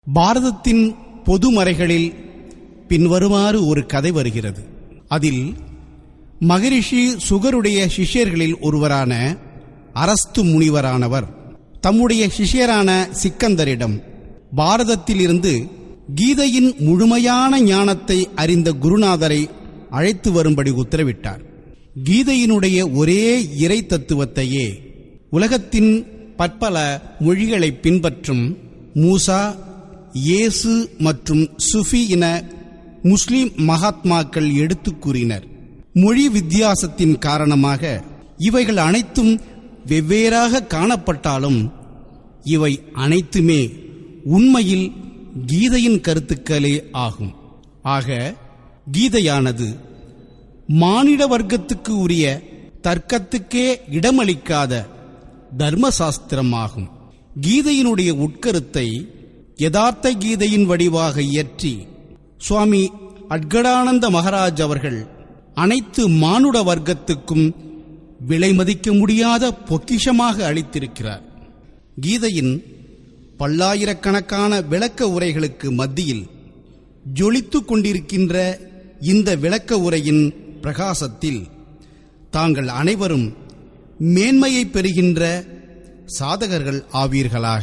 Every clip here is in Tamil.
பாரதத்தின் பொதுமறைகளில் பின்வருமாறு ஒரு கதை வருகிறது அதில் மகரிஷி சுகருடைய சிஷ்யர்களில் ஒருவரான அரஸ்து முனிவரானவர் தம்முடைய சிஷ்யரான சிக்கந்தரிடம் பாரதத்திலிருந்து கீதையின் முழுமையான ஞானத்தை அறிந்த குருநாதரை அழைத்து வரும்படி உத்தரவிட்டார் கீதையினுடைய ஒரே இறை தத்துவத்தையே உலகத்தின் பற்பல மொழிகளை பின்பற்றும் மூசா இயேசு மற்றும் சுஃபி என முஸ்லிம் மகாத்மாக்கள் எடுத்துக் கூறினர் மொழி வித்தியாசத்தின் காரணமாக இவைகள் அனைத்தும் வெவ்வேறாக காணப்பட்டாலும் இவை அனைத்துமே உண்மையில் கீதையின் கருத்துக்களே ஆகும் ஆக கீதையானது மானிட வர்க்கத்துக்கு உரிய தர்க்கத்துக்கே இடமளிக்காத தர்மசாஸ்திரமாகும் கீதையினுடைய உட்கருத்தை யதார்த்த கீதையின் வடிவாக இயற்றி சுவாமி அட்கடானந்த மகாராஜ் அவர்கள் அனைத்து மானுட வர்க்கத்துக்கும் விலை மதிக்க முடியாத பொக்கிஷமாக அளித்திருக்கிறார் கீதையின் பல்லாயிரக்கணக்கான விளக்க உரைகளுக்கு மத்தியில் ஜொலித்துக் கொண்டிருக்கின்ற இந்த விளக்க உரையின் பிரகாசத்தில் தாங்கள் அனைவரும் மேன்மையை பெறுகின்ற சாதகர்கள் ஆவீர்களாக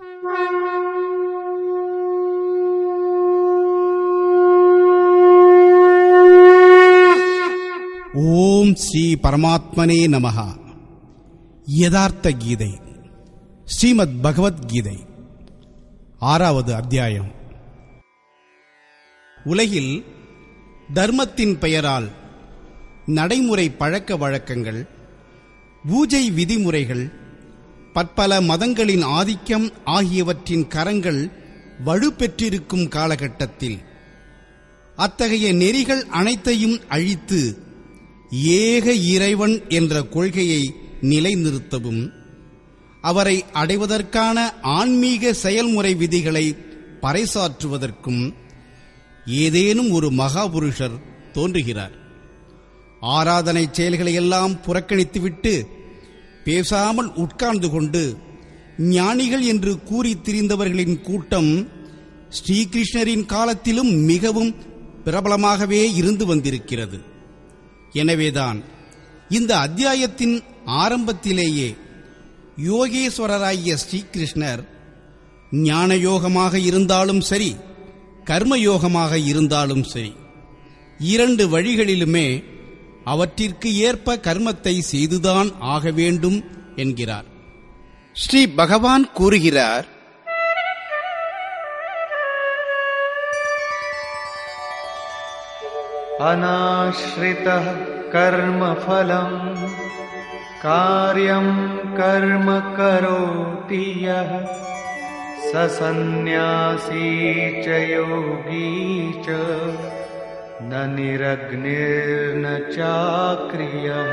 ஓம் ஸ்ரீ பரமாத்மனே நமஹா யதார்த்த கீதை ஸ்ரீமத் பகவத்கீதை ஆறாவது அத்தியாயம் உலகில் தர்மத்தின் பெயரால் நடைமுறை பழக்க வழக்கங்கள் பூஜை விதிமுறைகள் பற்பல மதங்களின் ஆதிக்கம் ஆகியவற்றின் கரங்கள் வலுப்பெற்றிருக்கும் காலகட்டத்தில் அத்தகைய நெறிகள் அனைத்தையும் அழித்து ஏக இறைவன் என்ற கொள்கையை நிலைநிறுத்தவும் அவரை அடைவதற்கான ஆன்மீக செயல்முறை விதிகளை பறைசாற்றுவதற்கும் ஏதேனும் ஒரு மகாபுருஷர் தோன்றுகிறார் ஆராதனை செயல்களை எல்லாம் புறக்கணித்துவிட்டு பேசாமல் உட்கார்ந்து கொண்டு ஞானிகள் என்று கூறி திரிந்தவர்களின் கூட்டம் ஸ்ரீகிருஷ்ணரின் காலத்திலும் மிகவும் பிரபலமாகவே இருந்து வந்திருக்கிறது எனவேதான் இந்த அத்தியாயத்தின் ஆரம்பத்திலேயே யோகேஸ்வரராகிய ஸ்ரீகிருஷ்ணர் ஞான யோகமாக இருந்தாலும் சரி கர்மயோகமாக இருந்தாலும் சரி இரண்டு வழிகளிலுமே அவற்றிற்கு ஏற்ப கர்மத்தை செய்துதான் ஆக வேண்டும் என்கிறார் ஸ்ரீ பகவான் கூறுகிறார் अनाश्रितः कर्मफलम् कार्यं कर्म करोति यः स सन्न्यासी च योगी च न निरग्निर्न चाक्रियः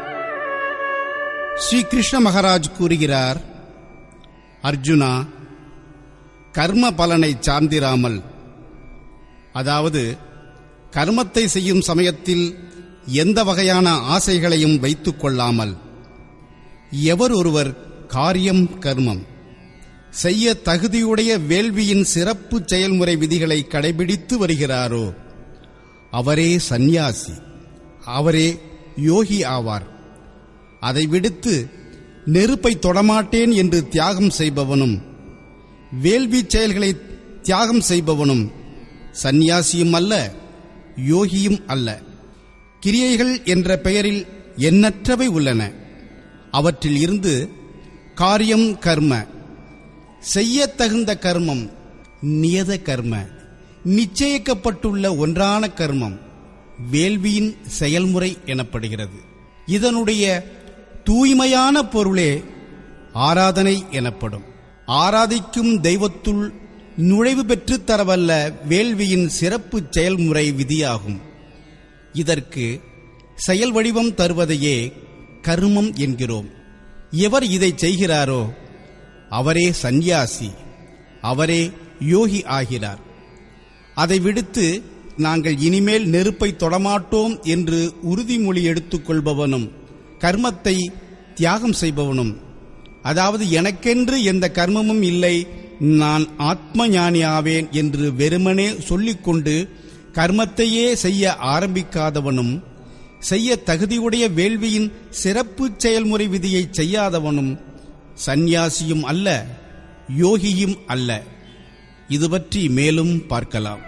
ஸ்ரீ கிருஷ்ண மகாராஜ் கூறுகிறார் அர்ஜுனா கர்ம பலனை சார்ந்திராமல் அதாவது கர்மத்தை செய்யும் சமயத்தில் எந்த வகையான ஆசைகளையும் வைத்துக் கொள்ளாமல் எவர் ஒருவர் காரியம் கர்மம் செய்ய தகுதியுடைய வேள்வியின் சிறப்பு செயல்முறை விதிகளை கடைபிடித்து வருகிறாரோ அவரே சந்நியாசி அவரே யோகி ஆவார் அதை விடுத்து நெருப்பை தொடமாட்டேன் என்று தியாகம் செய்பவனும் வேள்வி செயல்களை தியாகம் செய்பவனும் சந்நியாசியும் அல்ல யோகியும் அல்ல கிரியைகள் என்ற பெயரில் எண்ணற்றவை உள்ளன அவற்றில் இருந்து காரியம் கர்ம செய்யத் தகுந்த கர்மம் நியத கர்ம நிச்சயிக்கப்பட்டுள்ள ஒன்றான கர்மம் வேள்வியின் செயல்முறை எனப்படுகிறது இதனுடைய தூய்மையான பொருளே ஆராதனை எனப்படும் ஆராதிக்கும் தெய்வத்துள் நுழைவு பெற்றுத் தரவல்ல வேள்வியின் சிறப்பு செயல்முறை விதியாகும் இதற்கு செயல் வடிவம் தருவதையே கர்மம் என்கிறோம் எவர் இதை செய்கிறாரோ அவரே சந்நியாசி அவரே யோகி ஆகிறார் அதை விடுத்து நாங்கள் இனிமேல் நெருப்பை தொடமாட்டோம் என்று உறுதிமொழி எடுத்துக் கொள்பவனும் கர்மத்தை தியாகம் செய்பவனும் அதாவது எனக்கென்று எந்த கர்மமும் இல்லை நான் ஆத்ம ஞானி ஆவேன் என்று வெறுமனே சொல்லிக்கொண்டு கர்மத்தையே செய்ய ஆரம்பிக்காதவனும் செய்ய தகுதியுடைய வேள்வியின் சிறப்பு செயல்முறை விதியை செய்யாதவனும் சந்நியாசியும் அல்ல யோகியும் அல்ல இது பற்றி மேலும் பார்க்கலாம்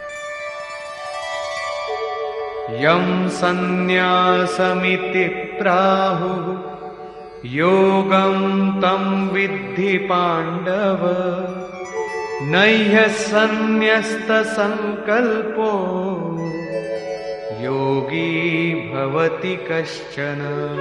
यं सन्न्यासमिति प्राहुः योगं तं विद्धि पाण्डव नह्यः सन्न्यस्तसङ्कल्पो योगी भवति कश्चन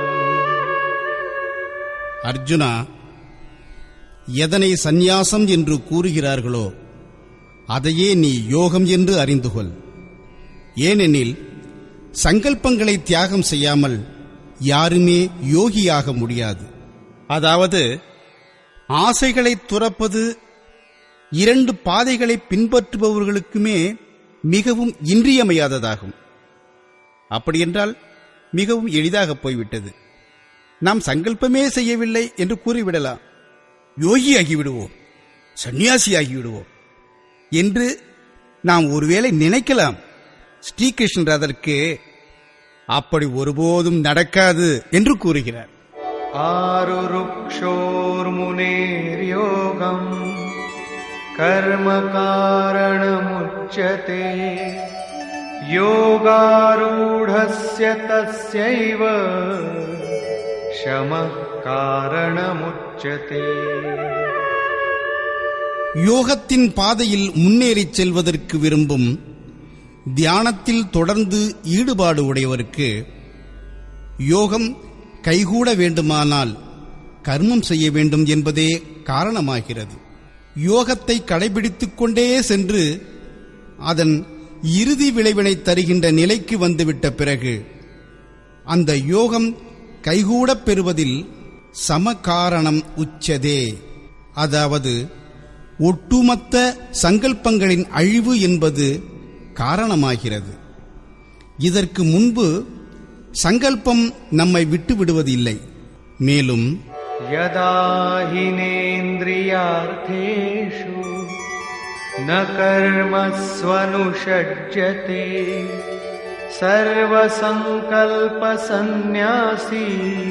அர்ஜுனா எதனை சந்நியாசம் என்று கூறுகிறார்களோ அதையே நீ யோகம் என்று அறிந்து கொள் ஏனெனில் சங்கல்பங்களை தியாகம் செய்யாமல் யாருமே யோகியாக முடியாது அதாவது ஆசைகளை துறப்பது இரண்டு பாதைகளை பின்பற்றுபவர்களுக்குமே மிகவும் இன்றியமையாததாகும் அப்படியென்றால் மிகவும் எளிதாக போய்விட்டது நாம் சங்கல்பமே செய்யவில்லை என்று கூறிவிடலாம் யோகியாகி விடுவோம் சந்நியாசியாகி விடுவோம் என்று நாம் ஒருவேளை நினைக்கலாம் ஸ்ரீகிருஷ்ணர் அதற்கு அப்படி ஒருபோதும் நடக்காது என்று கூறுகிறார் आरुरुक्षोर्मुनेर्योगम् कर्मकारणमुच्यते योगारूढस्य तस्यैव शमः कारणमुच्यते யோகத்தின் பாதையில் முன்னேறிச் செல்வதற்கு விரும்பும் தியானத்தில் தொடர்ந்து ஈடுபாடு உடையவருக்கு யோகம் கைகூட வேண்டுமானால் கர்மம் செய்ய வேண்டும் என்பதே காரணமாகிறது யோகத்தை கடைபிடித்துக் கொண்டே சென்று அதன் இறுதி விளைவினை தருகின்ற நிலைக்கு வந்துவிட்ட பிறகு அந்த யோகம் கைகூடப் பெறுவதில் சமகாரணம் உச்சதே அதாவது ஒட்டுமொத்த சங்கல்பங்களின் அழிவு என்பது காரணமாகிறது இதற்கு முன்பு சங்கல்பம் நம்மை விட்டு விடுவதில்லை மேலும் यदा हिनेन्द्रियार्थेषु न कर्मस्वनुषज्यते सर्वसङ्कल्पसन्न्यासी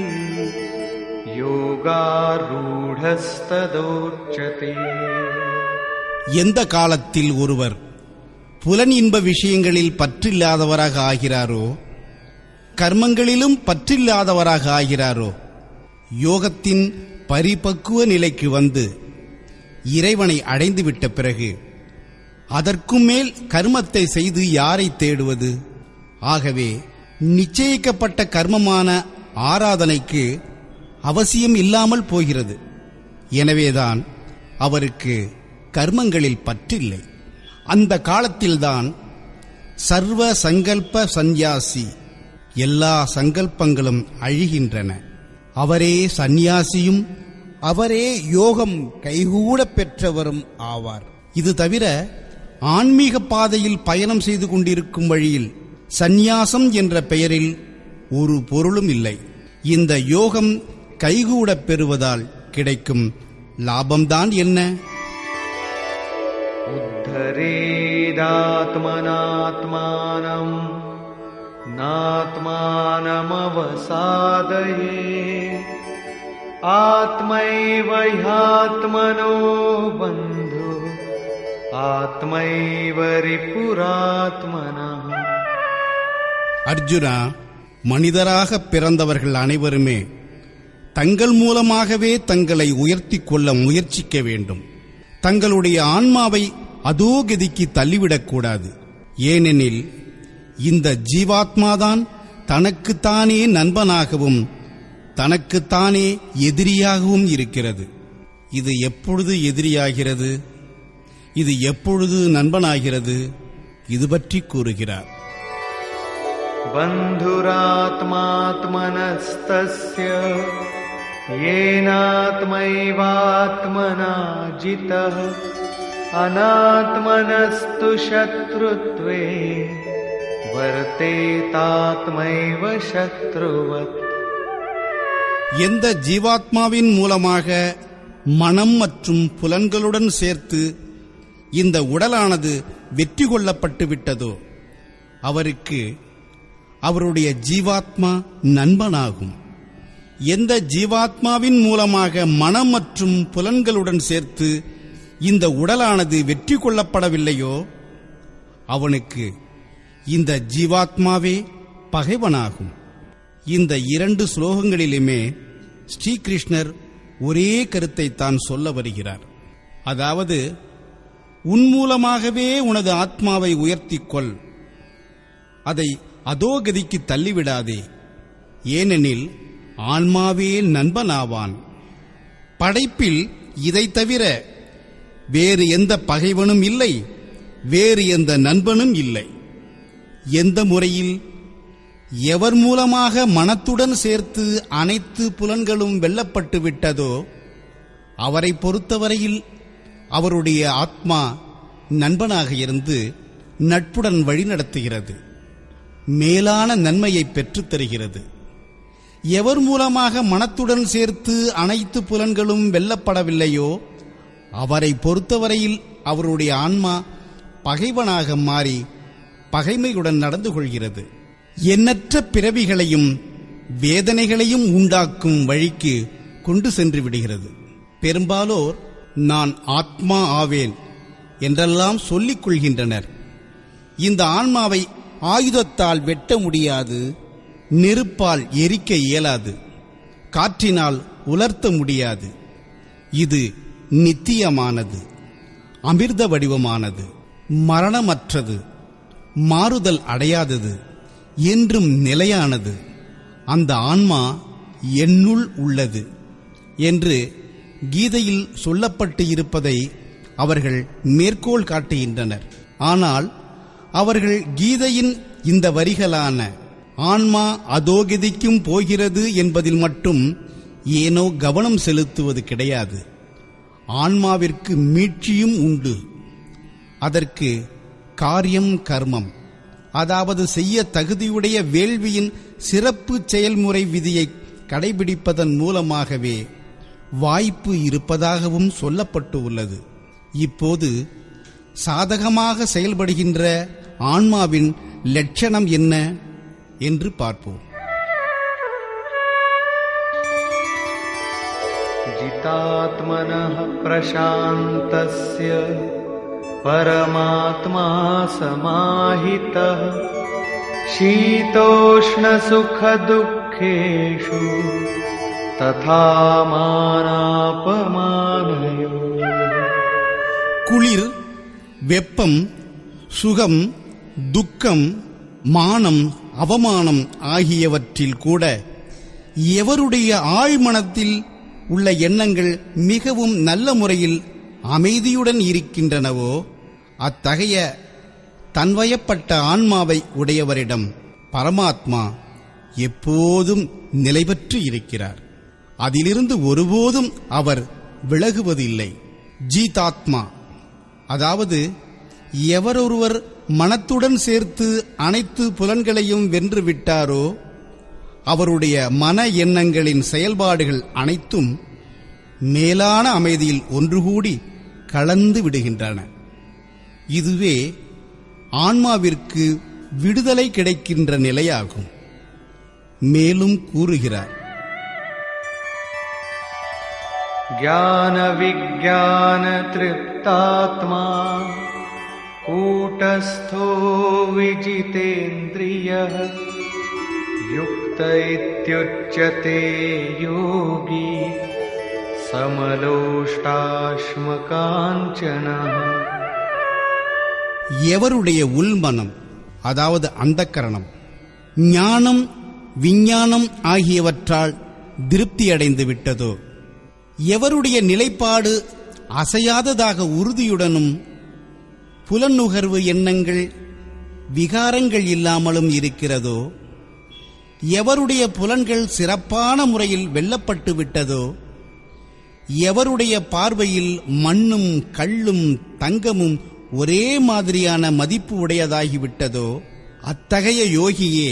योगारूढस्तदोच्यते எந்த காலத்தில் ஒருவர் புலன் இன்ப விஷயங்களில் பற்றில்லாதவராக ஆகிறாரோ கர்மங்களிலும் பற்றில்லாதவராக ஆகிறாரோ யோகத்தின் பரிபக்குவ நிலைக்கு வந்து இறைவனை அடைந்துவிட்ட பிறகு அதற்கும் மேல் கர்மத்தை செய்து யாரை தேடுவது ஆகவே நிச்சயிக்கப்பட்ட கர்மமான ஆராதனைக்கு அவசியம் இல்லாமல் போகிறது எனவேதான் அவருக்கு கர்மங்களில் பற்றில்லை அந்த காலத்தில்தான் சர்வ சங்கல்ப சந்நியாசி எல்லா சங்கல்பங்களும் அழிகின்றன அவரே சந்நியாசியும் அவரே யோகம் கைகூடப் பெற்றவரும் ஆவார் இது தவிர ஆன்மீக பாதையில் பயணம் செய்து கொண்டிருக்கும் வழியில் சந்நியாசம் என்ற பெயரில் ஒரு பொருளும் இல்லை இந்த யோகம் கைகூடப் பெறுவதால் கிடைக்கும் லாபம்தான் என்ன उद्धरेदात्मनात्मानम् नात्मानमवसादये आत्मैव ह्यात्मनो बन्धु आत्मैव रिपुरात्मनः அர்ஜுனா மனிதராக பிறந்தவர்கள் அனைவருமே தங்கள் மூலமாகவே தங்களை உயர்த்திக் கொள்ள முயற்சிக்க வேண்டும் தங்களுடைய ஆன்மாவை அதோ கதிக்கு தள்ளிவிடக்கூடாது ஏனெனில் இந்த ஜீவாத்மாதான் தனக்குத்தானே நண்பனாகவும் தனக்குத்தானே எதிரியாகவும் இருக்கிறது இது எப்பொழுது எதிரியாகிறது இது எப்பொழுது நண்பனாகிறது இது பற்றி கூறுகிறார் बन्धुरात्मात्मनस्तस्य येनात्मैवात्मना जितः अनात्मनस्तु शत्रुत्वे वर्तेतात्मैव शत्रुवत् எந்த ஜீவாத்மாவின் மூலமாக மனம் மற்றும் புலன்களுடன் சேர்த்து இந்த உடலானது வெற்றி கொள்ளப்பட்டு விட்டதோ அவருக்கு அவருடைய ஜீவாத்மா நண்பனாகும் எந்த ஜீவாத்மாவின் மூலமாக மனம் மற்றும் புலன்களுடன் சேர்த்து இந்த உடலானது வெற்றி கொள்ளப்படவில்லையோ அவனுக்கு இந்த ஜீவாத்மாவே பகைவனாகும் இந்த இரண்டு ஸ்லோகங்களிலுமே ஸ்ரீகிருஷ்ணர் ஒரே கருத்தை தான் சொல்ல வருகிறார் அதாவது உன் மூலமாகவே உனது ஆத்மாவை உயர்த்திக் கொள் அதை அதோகதிக்கு தள்ளிவிடாதே ஏனெனில் ஆன்மாவே நண்பனாவான் படைப்பில் இதை தவிர வேறு எந்த பகைவனும் இல்லை வேறு எந்த நண்பனும் இல்லை எந்த முறையில் எவர் மூலமாக மனத்துடன் சேர்த்து அனைத்து புலன்களும் வெல்லப்பட்டு விட்டதோ அவரை பொறுத்தவரையில் அவருடைய ஆத்மா நண்பனாக இருந்து நட்புடன் வழிநடத்துகிறது மேலான நன்மையை பெற்றுத் தருகிறது எவர் மூலமாக மனத்துடன் சேர்த்து அனைத்து புலன்களும் வெல்லப்படவில்லையோ அவரை பொறுத்தவரையில் அவருடைய ஆன்மா பகைவனாக மாறி பகைமையுடன் நடந்து கொள்கிறது எண்ணற்ற பிறவிகளையும் வேதனைகளையும் உண்டாக்கும் வழிக்கு கொண்டு சென்று விடுகிறது பெரும்பாலோர் நான் ஆத்மா ஆவேன் என்றெல்லாம் சொல்லிக் கொள்கின்றனர் இந்த ஆன்மாவை ஆயுதத்தால் வெட்ட முடியாது நெருப்பால் எரிக்க இயலாது காற்றினால் உலர்த்த முடியாது இது நித்தியமானது அமிர்த வடிவமானது மரணமற்றது மாறுதல் அடையாதது என்றும் நிலையானது அந்த ஆன்மா என்னுள் உள்ளது என்று கீதையில் சொல்லப்பட்டு இருப்பதை அவர்கள் மேற்கோள் காட்டுகின்றனர் ஆனால் அவர்கள் கீதையின் இந்த வரிகளான ஆன்மா அதோகதிக்கும் போகிறது என்பதில் மட்டும் ஏனோ கவனம் செலுத்துவது கிடையாது ஆன்மாவிற்கு மீட்சியும் உண்டு அதற்கு காரியம் கர்மம் அதாவது செய்ய தகுதியுடைய வேள்வியின் சிறப்பு செயல்முறை விதியை கடைபிடிப்பதன் மூலமாகவே வாய்ப்பு இருப்பதாகவும் சொல்லப்பட்டு உள்ளது இப்போது சாதகமாக செயல்படுகின்ற ஆன்மாவின் லட்சணம் என்ன என்று பார்ப்போம் जितात्मनः प्रशान्तस्य परमात्मा समाहितः शीतोष्णसुखदुःखेषु तथा मानापमानयो குளிர் வெப்பம் சுகம் துக்கம் மானம் அவமானம் ஆகியவற்றில் கூட எவருடைய ஆழ்மனத்தில் உள்ள எண்ணங்கள் மிகவும் நல்ல முறையில் அமைதியுடன் இருக்கின்றனவோ அத்தகைய தன்வயப்பட்ட ஆன்மாவை உடையவரிடம் பரமாத்மா எப்போதும் நிலைபெற்று இருக்கிறார் அதிலிருந்து ஒருபோதும் அவர் விலகுவதில்லை ஜீதாத்மா அதாவது எவரொருவர் மனத்துடன் சேர்த்து அனைத்து புலன்களையும் வென்று விட்டாரோ அவருடைய மன எண்ணங்களின் செயல்பாடுகள் அனைத்தும் மேலான அமைதியில் ஒன்றுகூடி கலந்து விடுகின்றன இதுவே ஆன்மாவிற்கு விடுதலை கிடைக்கின்ற நிலையாகும் மேலும் கூறுகிறார் ज्ञानविज्ञानतृप्तात्मा कूटस्थो विजितेन्द्रियः युक्त इत्युच्यते योगी समलोष्टाश्मकाञ्चनः எவருடைய உள்மனம் அதாவது அந்தக்கரணம் ஞானம் விஞ்ஞானம் ஆகியவற்றால் திருப்தியடைந்து விட்டதோ எவருடைய நிலைப்பாடு அசையாததாக உறுதியுடனும் புலனுகர்வு எண்ணங்கள் விகாரங்கள் இல்லாமலும் இருக்கிறதோ எவருடைய புலன்கள் சிறப்பான முறையில் வெல்லப்பட்டு விட்டதோ எவருடைய பார்வையில் மண்ணும் கள்ளும் தங்கமும் ஒரே மாதிரியான மதிப்பு உடையதாகிவிட்டதோ அத்தகைய யோகியே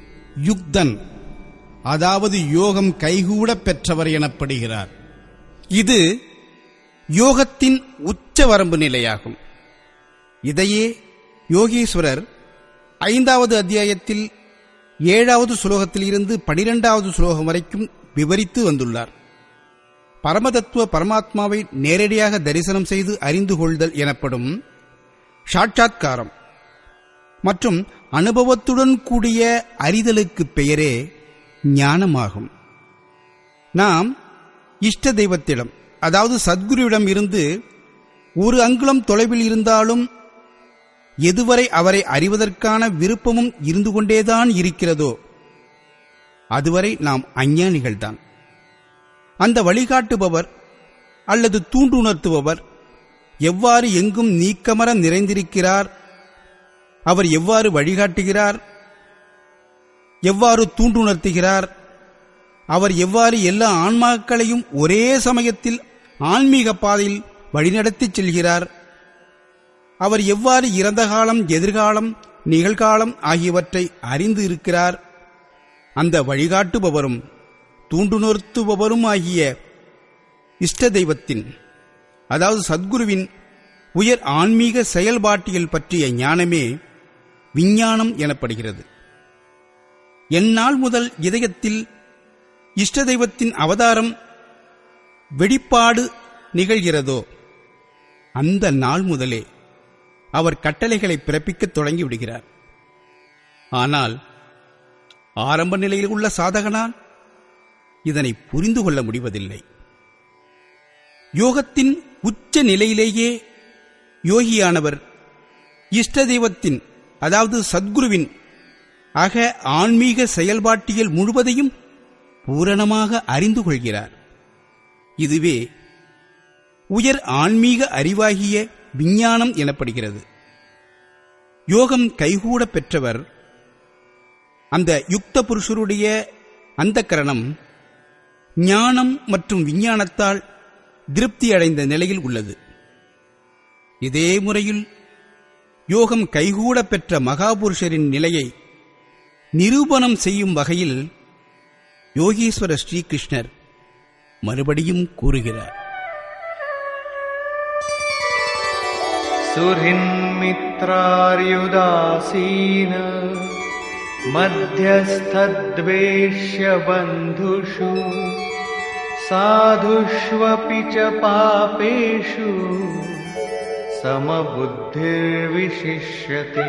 யுக்தன் அதாவது யோகம் கைகூடப் பெற்றவர் எனப்படுகிறார் இது யோகத்தின் உச்சவரம்பு நிலையாகும் இதையே யோகீஸ்வரர் ஐந்தாவது அத்தியாயத்தில் ஏழாவது சுலோகத்தில் இருந்து பனிரெண்டாவது சுலோகம் வரைக்கும் விவரித்து வந்துள்ளார் பரமதத்துவ பரமாத்மாவை நேரடியாக தரிசனம் செய்து அறிந்து கொள்தல் எனப்படும் சாட்சாத்காரம் மற்றும் அனுபவத்துடன் கூடிய அறிதலுக்கு பெயரே ஞானமாகும் நாம் இஷ்ட தெய்வத்திடம் அதாவது சத்குருவிடம் இருந்து ஒரு அங்குலம் தொலைவில் இருந்தாலும் எதுவரை அவரை அறிவதற்கான விருப்பமும் இருந்து கொண்டேதான் இருக்கிறதோ அதுவரை நாம் அஞ்ஞானிகள்தான் அந்த வழிகாட்டுபவர் அல்லது தூண்டுணர்த்துபவர் எவ்வாறு எங்கும் நீக்கமர நிறைந்திருக்கிறார் அவர் எவ்வாறு வழிகாட்டுகிறார் எவ்வாறு தூண்டுணர்த்துகிறார் அவர் எவ்வாறு எல்லா ஆன்மாக்களையும் ஒரே சமயத்தில் ஆன்மீக பாதையில் வழிநடத்திச் செல்கிறார் அவர் எவ்வாறு இறந்த காலம் எதிர்காலம் நிகழ்காலம் ஆகியவற்றை அறிந்து இருக்கிறார் அந்த வழிகாட்டுபவரும் தூண்டுணர்த்துபவரும் ஆகிய இஷ்ட தெய்வத்தின் அதாவது சத்குருவின் உயர் ஆன்மீக செயல்பாட்டியல் பற்றிய ஞானமே விஞ்ஞானம் எனப்படுகிறது எந்நாள் முதல் இதயத்தில் இஷ்ட தெய்வத்தின் அவதாரம் வெளிப்பாடு நிகழ்கிறதோ அந்த நாள் முதலே அவர் கட்டளைகளை பிறப்பிக்கத் தொடங்கி விடுகிறார் ஆனால் ஆரம்ப நிலையில் உள்ள சாதகனால் இதனை புரிந்து கொள்ள முடிவதில்லை யோகத்தின் உச்ச நிலையிலேயே யோகியானவர் இஷ்ட தெய்வத்தின் அதாவது சத்குருவின் அக ஆன்மீக செயல்பாட்டியல் முழுவதையும் பூரணமாக அறிந்து கொள்கிறார் இதுவே உயர் ஆன்மீக அறிவாகிய விஞ்ஞானம் எனப்படுகிறது யோகம் கைகூட பெற்றவர் அந்த யுக்த புருஷருடைய அந்த கரணம் ஞானம் மற்றும் விஞ்ஞானத்தால் திருப்தி அடைந்த நிலையில் உள்ளது இதே முறையில் யோகம் கைகூட பெற்ற மகாபுருஷரின் நிலையை நிரூபணம் செய்யும் வகையில் யோகீஸ்வர ஸ்ரீகிருஷ்ணர் மறுபடியும் கூறுகிறார் सुहृन्मित्रार्युदासीन मध्यस्थद्वेष्य बन्धुषु साधुष्वपि च पापेषु समबुद्धिर्विशिष्यते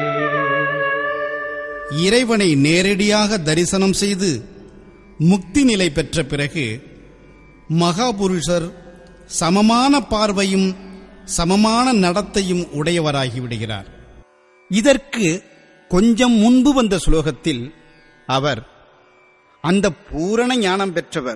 இறைவனை நேரடியாக தரிசனம் செய்து முக்தி நிலை பெற்ற பிறகு மகாபுருஷர் சமமான பார்வையும் சமமான நடத்தையும் உடையவராகிவிடுகிறார் இதற்கு கொஞ்சம் முன்பு வந்த சுலோகத்தில் அவர் அந்த பூரண ஞானம் பெற்றவர்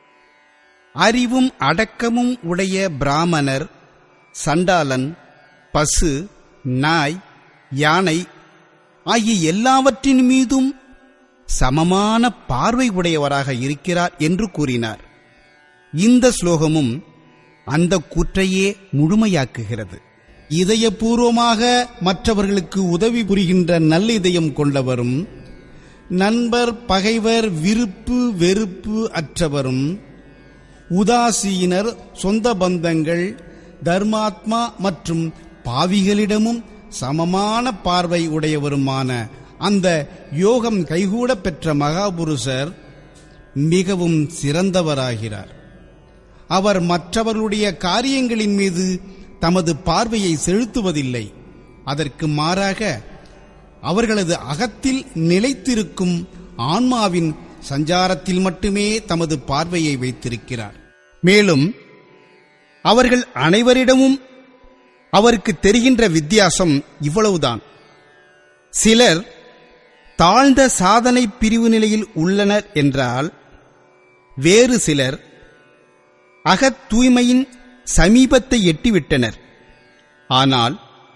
அறிவும் அடக்கமும் உடைய பிராமணர் சண்டாளன் பசு நாய் யானை ஆகிய எல்லாவற்றின் மீதும் சமமான பார்வை உடையவராக இருக்கிறார் என்று கூறினார் இந்த ஸ்லோகமும் அந்த கூற்றையே முழுமையாக்குகிறது இதயபூர்வமாக மற்றவர்களுக்கு உதவி புரிகின்ற நல்ல இதயம் கொண்டவரும் நண்பர் பகைவர் விருப்பு வெறுப்பு அற்றவரும் உதாசீனர் சொந்த பந்தங்கள் தர்மாத்மா மற்றும் பாவிகளிடமும் சமமான பார்வை உடையவருமான அந்த யோகம் கைகூட பெற்ற மகாபுருஷர் மிகவும் சிறந்தவராகிறார் அவர் மற்றவர்களுடைய காரியங்களின் மீது தமது பார்வையை செலுத்துவதில்லை அதற்கு மாறாக அவர்களது அகத்தில் நிலைத்திருக்கும் ஆன்மாவின் சஞ்சாரத்தில் மட்டுமே தமது பார்வையை வைத்திருக்கிறார் மேலும் அவர்கள் அனைவரிடமும் அவருக்கு தெரிகின்ற வித்தியாசம் இவ்வளவுதான் சிலர் தாழ்ந்த சாதனை பிரிவு நிலையில் உள்ளனர் என்றால் வேறு சிலர் அகத் தூய்மையின் சமீபத்தை எட்டிவிட்டனர் ஆனால்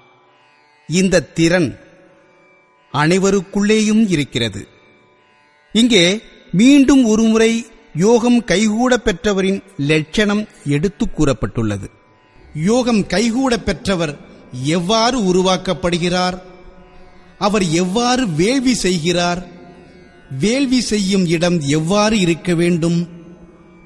இந்த திறன் அனைவருக்குள்ளேயும் இருக்கிறது இங்கே மீண்டும் ஒருமுறை யோகம் கைகூட பெற்றவரின் லட்சணம் எடுத்துக் கூறப்பட்டுள்ளது யோகம் கைகூட பெற்றவர் எவ்வாறு உருவாக்கப்படுகிறார் அவர் எவ்வாறு வேள்வி செய்கிறார் வேள்வி செய்யும் இடம் எவ்வாறு இருக்க வேண்டும்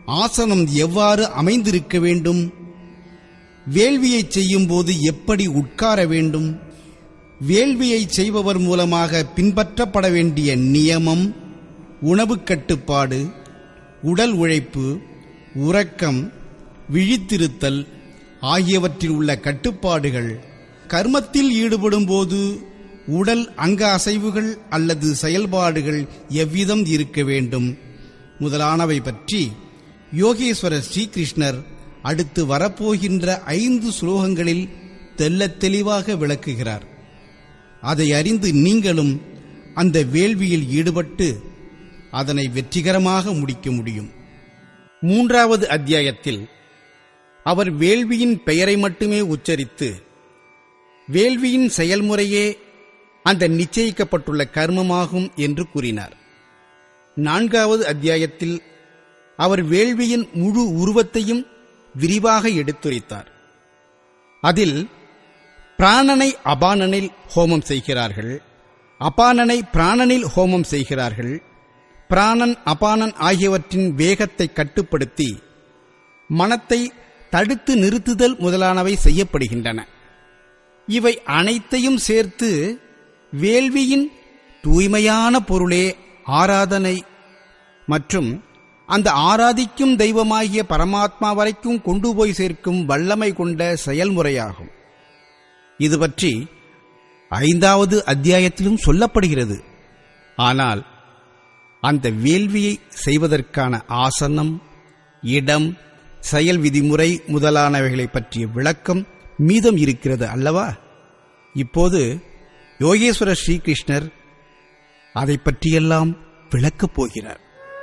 ஆசனம் எவ்வாறு அமைந்திருக்க வேண்டும் வேள்வியை செய்யும்போது எப்படி உட்கார வேண்டும் வேள்வியை செய்பவர் மூலமாக பின்பற்றப்பட வேண்டிய நியமம் உணவு கட்டுப்பாடு உடல் உழைப்பு உறக்கம் விழித்திருத்தல் ஆகியவற்றில் உள்ள கட்டுப்பாடுகள் கர்மத்தில் ஈடுபடும்போது உடல் அங்க அசைவுகள் அல்லது செயல்பாடுகள் எவ்விதம் இருக்க வேண்டும் முதலானவை பற்றி யோகேஸ்வரர் ஸ்ரீகிருஷ்ணர் அடுத்து வரப்போகின்ற ஐந்து ஸ்லோகங்களில் தெள்ளத் தெளிவாக விளக்குகிறார் அதை அறிந்து நீங்களும் அந்த வேள்வியில் ஈடுபட்டு அதனை வெற்றிகரமாக முடிக்க முடியும் மூன்றாவது அத்தியாயத்தில் அவர் வேள்வியின் பெயரை மட்டுமே உச்சரித்து வேள்வியின் செயல்முறையே அந்த நிச்சயிக்கப்பட்டுள்ள கர்மமாகும் என்று கூறினார் நான்காவது அத்தியாயத்தில் அவர் வேள்வியின் முழு உருவத்தையும் விரிவாக எடுத்துரைத்தார் அதில் பிராணனை அபானனில் ஹோமம் செய்கிறார்கள் அபானனை பிராணனில் ஹோமம் செய்கிறார்கள் பிராணன் அபானன் ஆகியவற்றின் வேகத்தை கட்டுப்படுத்தி மனத்தை தடுத்து நிறுத்துதல் முதலானவை செய்யப்படுகின்றன இவை அனைத்தையும் சேர்த்து வேள்வியின் தூய்மையான பொருளே ஆராதனை மற்றும் அந்த ஆராதிக்கும் தெய்வமாகிய பரமாத்மா வரைக்கும் கொண்டு போய் சேர்க்கும் வல்லமை கொண்ட செயல்முறையாகும் இது பற்றி ஐந்தாவது அத்தியாயத்திலும் சொல்லப்படுகிறது ஆனால் அந்த வேள்வியை செய்வதற்கான ஆசனம் இடம் செயல் விதிமுறை முதலானவைகளை பற்றிய விளக்கம் மீதம் இருக்கிறது அல்லவா இப்போது யோகேஸ்வர ஸ்ரீகிருஷ்ணர் அதை பற்றியெல்லாம் விளக்கப் போகிறார்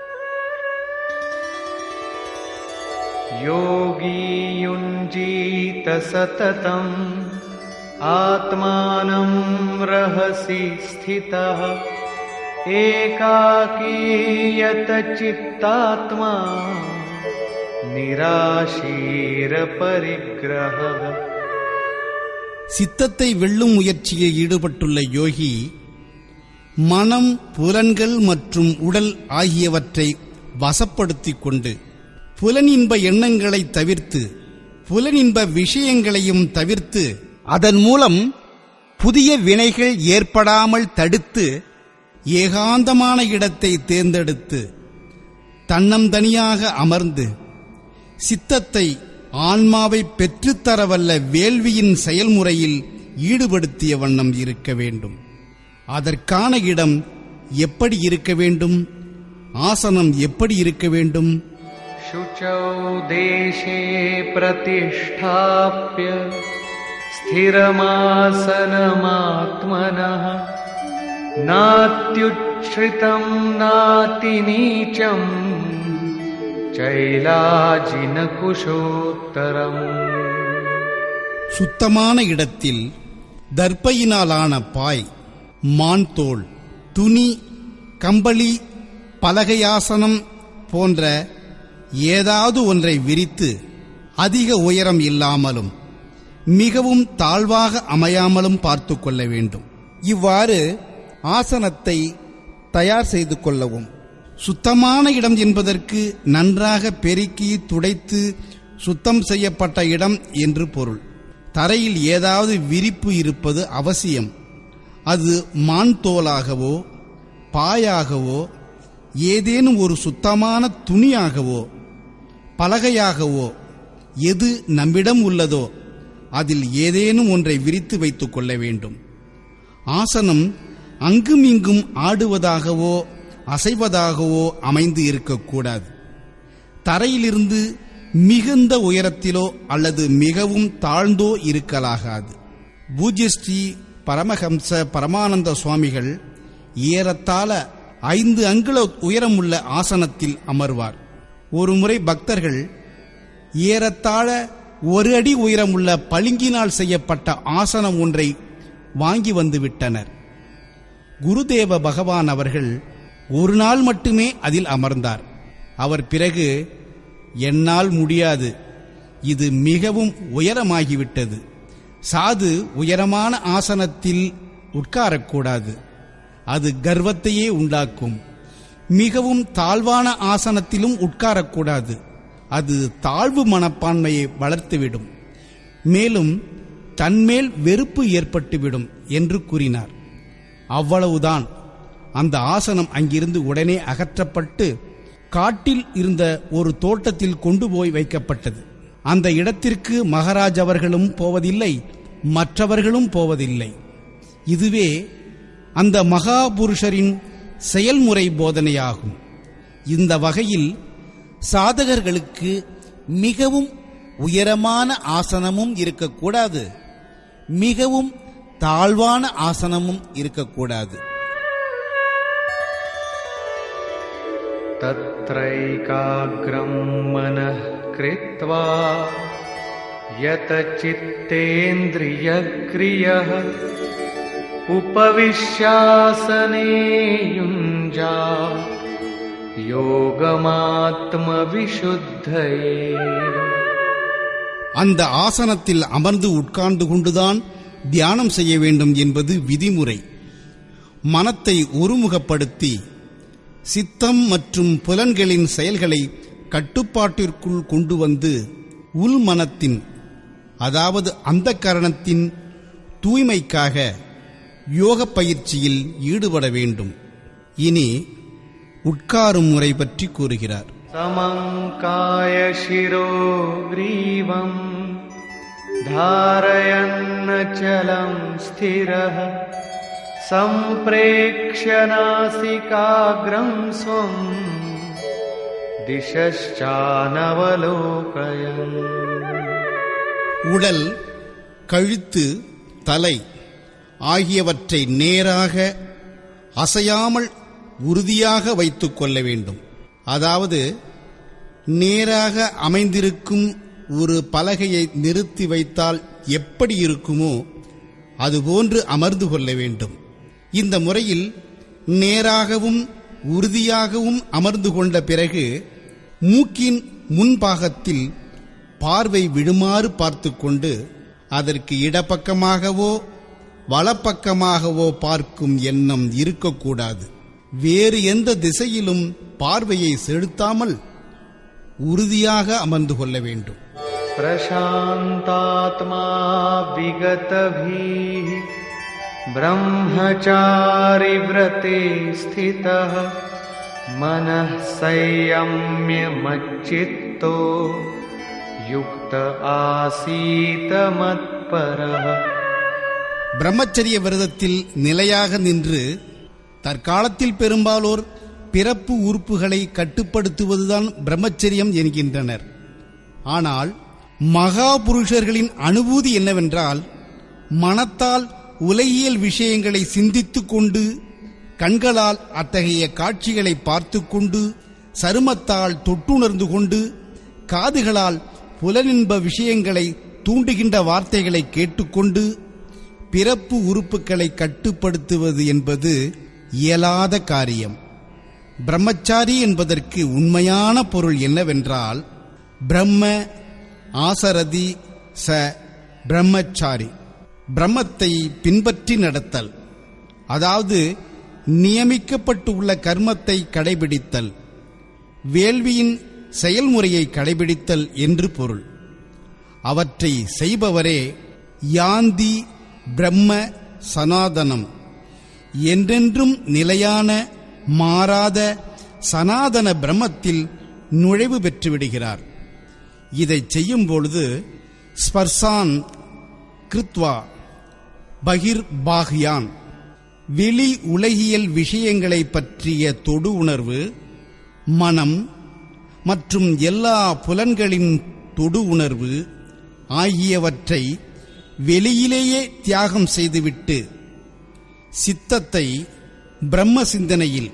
योगी युञ्जीत सततम् आत्मानं रहसि स्थितः एकाकीयत चित्तात्मा निराशीरपरिग्रहः சித்தத்தை வெல்லும் முயற்சியில் ஈடுபட்டுள்ள யோகி மனம் புலன்கள் மற்றும் உடல் ஆகியவற்றை வசப்படுத்திக் கொண்டு புலனின்ப எண்ணங்களை தவிர்த்து புலனின்ப விஷயங்களையும் தவிர்த்து அதன் மூலம் புதிய வினைகள் ஏற்படாமல் தடுத்து ஏகாந்தமான இடத்தை தேர்ந்தெடுத்து தன்னந்தனியாக அமர்ந்து சித்தத்தை ஆன்மாவை பெற்றுத்தரவல்ல வேள்வியின் செயல்முறையில் ஈடுபடுத்திய வண்ணம் இருக்க வேண்டும் அதற்கான இடம் எப்படி இருக்க வேண்டும் ஆசனம் எப்படி இருக்க வேண்டும் शुचौ देशे प्रतिष्ठाप्य स्थिरमासनमात्मनः नात्युच्छ्रितं नातिनीचम् चैलाजिनकुशोत्तरम् சுத்தமான இடத்தில் தர்ப்பையினாலான பாய் மான் தோல் துணி கம்பளி பலகையாசனம் போன்ற ஏதாவது ஒன்றை விரித்து அதிக உயரம் இல்லாமலும் மிகவும் தாழ்வாக அமையாமலும் பார்த்து கொள்ள வேண்டும் இவ்வாறு ஆசனத்தை தயார் செய்து கொள்ளவும் சுத்தமான இடம் என்பதற்கு நன்றாக பெருக்கி துடைத்து சுத்தம் செய்யப்பட்ட இடம் என்று பொருள் தரையில் ஏதாவது விரிப்பு இருப்பது அவசியம் அது மான் தோலாகவோ பாயாகவோ ஏதேனும் ஒரு சுத்தமான துணியாகவோ பலகையாகவோ எது நம்மிடம் உள்ளதோ அதில் ஏதேனும் ஒன்றை விரித்து வைத்துக் கொள்ள வேண்டும் ஆசனம் அங்கும் இங்கும் ஆடுவதாகவோ அசைவதாகவோ அமைந்து இருக்கக்கூடாது தரையிலிருந்து மிகுந்த உயரத்திலோ அல்லது மிகவும் தாழ்ந்தோ இருக்கலாகாது பூஜ்யஸ்ரீ பரமஹம்ச பரமானந்த சுவாமிகள் ஏறத்தாழ ஐந்து அங்குல உயரமுள்ள ஆசனத்தில் அமர்வார் ஒருமுறை பக்தர்கள் ஏறத்தாழ ஒரு அடி உயரமுள்ள பளிங்கினால் செய்யப்பட்ட ஆசனம் ஒன்றை வாங்கி வந்து விட்டனர் குருதேவ பகவான் அவர்கள் ஒரு நாள் மட்டுமே அதில் அமர்ந்தார் அவர் பிறகு என்னால் முடியாது இது மிகவும் உயரமாகிவிட்டது சாது உயரமான ஆசனத்தில் உட்காரக்கூடாது அது கர்வத்தையே உண்டாக்கும் மிகவும் தாழ்வான ஆசனத்திலும் உட்காரக்கூடாது அது தாழ்வு மனப்பான்மையை வளர்த்துவிடும் மேலும் தன்மேல் வெறுப்பு ஏற்பட்டுவிடும் என்று கூறினார் அவ்வளவுதான் அந்த ஆசனம் அங்கிருந்து உடனே அகற்றப்பட்டு காட்டில் இருந்த ஒரு தோட்டத்தில் கொண்டு போய் வைக்கப்பட்டது அந்த இடத்திற்கு மகாராஜ் அவர்களும் போவதில்லை மற்றவர்களும் போவதில்லை இதுவே அந்த மகாபுருஷரின் செயல்முறை போதனையாகும் இந்த வகையில் சாதகர்களுக்கு மிகவும் உயரமான ஆசனமும் இருக்கக்கூடாது மிகவும் தாழ்வான ஆசனமும் இருக்கக்கூடாது तत्रैकाग्रं मनः कृत्वा यतचित्तेन्द्रियक्रियः उपविश्यासने युञ्जा योगमात्मविशुद्धये அந்த ஆசனத்தில் அமர்ந்து உட்கார்ந்து கொண்டுதான் தியானம் செய்ய வேண்டும் என்பது விதிமுறை மனத்தை ஒருமுகப்படுத்தி சித்தம் மற்றும் புலன்களின் செயல்களை கட்டுப்பாட்டிற்குள் கொண்டு வந்து உள் மனத்தின் அதாவது அந்த கரணத்தின் தூய்மைக்காக யோக பயிற்சியில் ஈடுபட வேண்டும் இனி உட்காரும் முறை பற்றி கூறுகிறார் समङ्काय शिरो ग्रीवम् धारयन्नचलं स्थिरः सम्प्रेक्ष्य नासिकाग्रं स्वम् दिशश्चानवलोकयन् உடல் கழுத்து தலை ஆகியவற்றை நேராக அசையாமல் உறுதியாக வைத்துக் கொள்ள வேண்டும் அதாவது நேராக அமைந்திருக்கும் ஒரு பலகையை நிறுத்தி வைத்தால் எப்படி இருக்குமோ அதுபோன்று அமர்ந்து கொள்ள வேண்டும் இந்த முறையில் நேராகவும் உறுதியாகவும் அமர்ந்து கொண்ட பிறகு மூக்கின் முன்பாகத்தில் பார்வை விடுமாறு பார்த்துக்கொண்டு அதற்கு இடப்பக்கமாகவோ வலப்பக்கமாகவோ பார்க்கும் எண்ணம் இருக்கக்கூடாது வேறு எந்த திசையிலும் பார்வையை செலுத்தாமல் உறுதியாக அமர்ந்து கொள்ள வேண்டும் प्रशान्तात्मा विगतभिः ब्रह्मचारिव्रते स्थितः मनः संयम्यमच्चित्तो युक्त आसीत मत्परः பிரம்மச்சரிய விரதத்தில் நிலையாக நின்று தற்காலத்தில் பெரும்பாலோர் பிறப்பு உறுப்புகளை கட்டுப்படுத்துவதுதான் பிரம்மச்சரியம் என்கின்றனர் ஆனால் மகாபுருஷர்களின் அனுபூதி என்னவென்றால் மனத்தால் உலகியல் விஷயங்களை சிந்தித்துக் கொண்டு கண்களால் அத்தகைய காட்சிகளை பார்த்துக் கொண்டு சருமத்தால் தொட்டுணர்ந்து கொண்டு காதுகளால் புலனின்ப விஷயங்களை தூண்டுகின்ற வார்த்தைகளை கேட்டுக்கொண்டு பிறப்பு உறுப்புகளை கட்டுப்படுத்துவது என்பது இயலாத காரியம் பிரம்மச்சாரி என்பதற்கு உண்மையான பொருள் என்னவென்றால் பிரம்ம ஆசரதி ச பிரம்மச்சாரி பிரம்மத்தை பின்பற்றி நடத்தல் அதாவது நியமிக்கப்பட்டு உள்ள கர்மத்தை கடைபிடித்தல் வேள்வியின் செயல்முறையை கடைபிடித்தல் என்று பொருள் அவற்றை செய்பவரே யாந்தி பிரம்ம சனாதனம் என்றென்றும் நிலையான மாறாத சனாதன பிரம்மத்தில் நுழைவு பெற்றுவிடுகிறார் இதை செய்யும் பொழுது ஸ்பர்சான் கிருத்வா பகிர் பாக்யான் வெளி உலகியல் விஷயங்களை பற்றிய தொடு உணர்வு மனம் மற்றும் எல்லா புலன்களின் தொடு உணர்வு ஆகியவற்றை வெளியிலேயே தியாகம் செய்துவிட்டு சித்தத்தை பிரம்ம சிந்தனையில்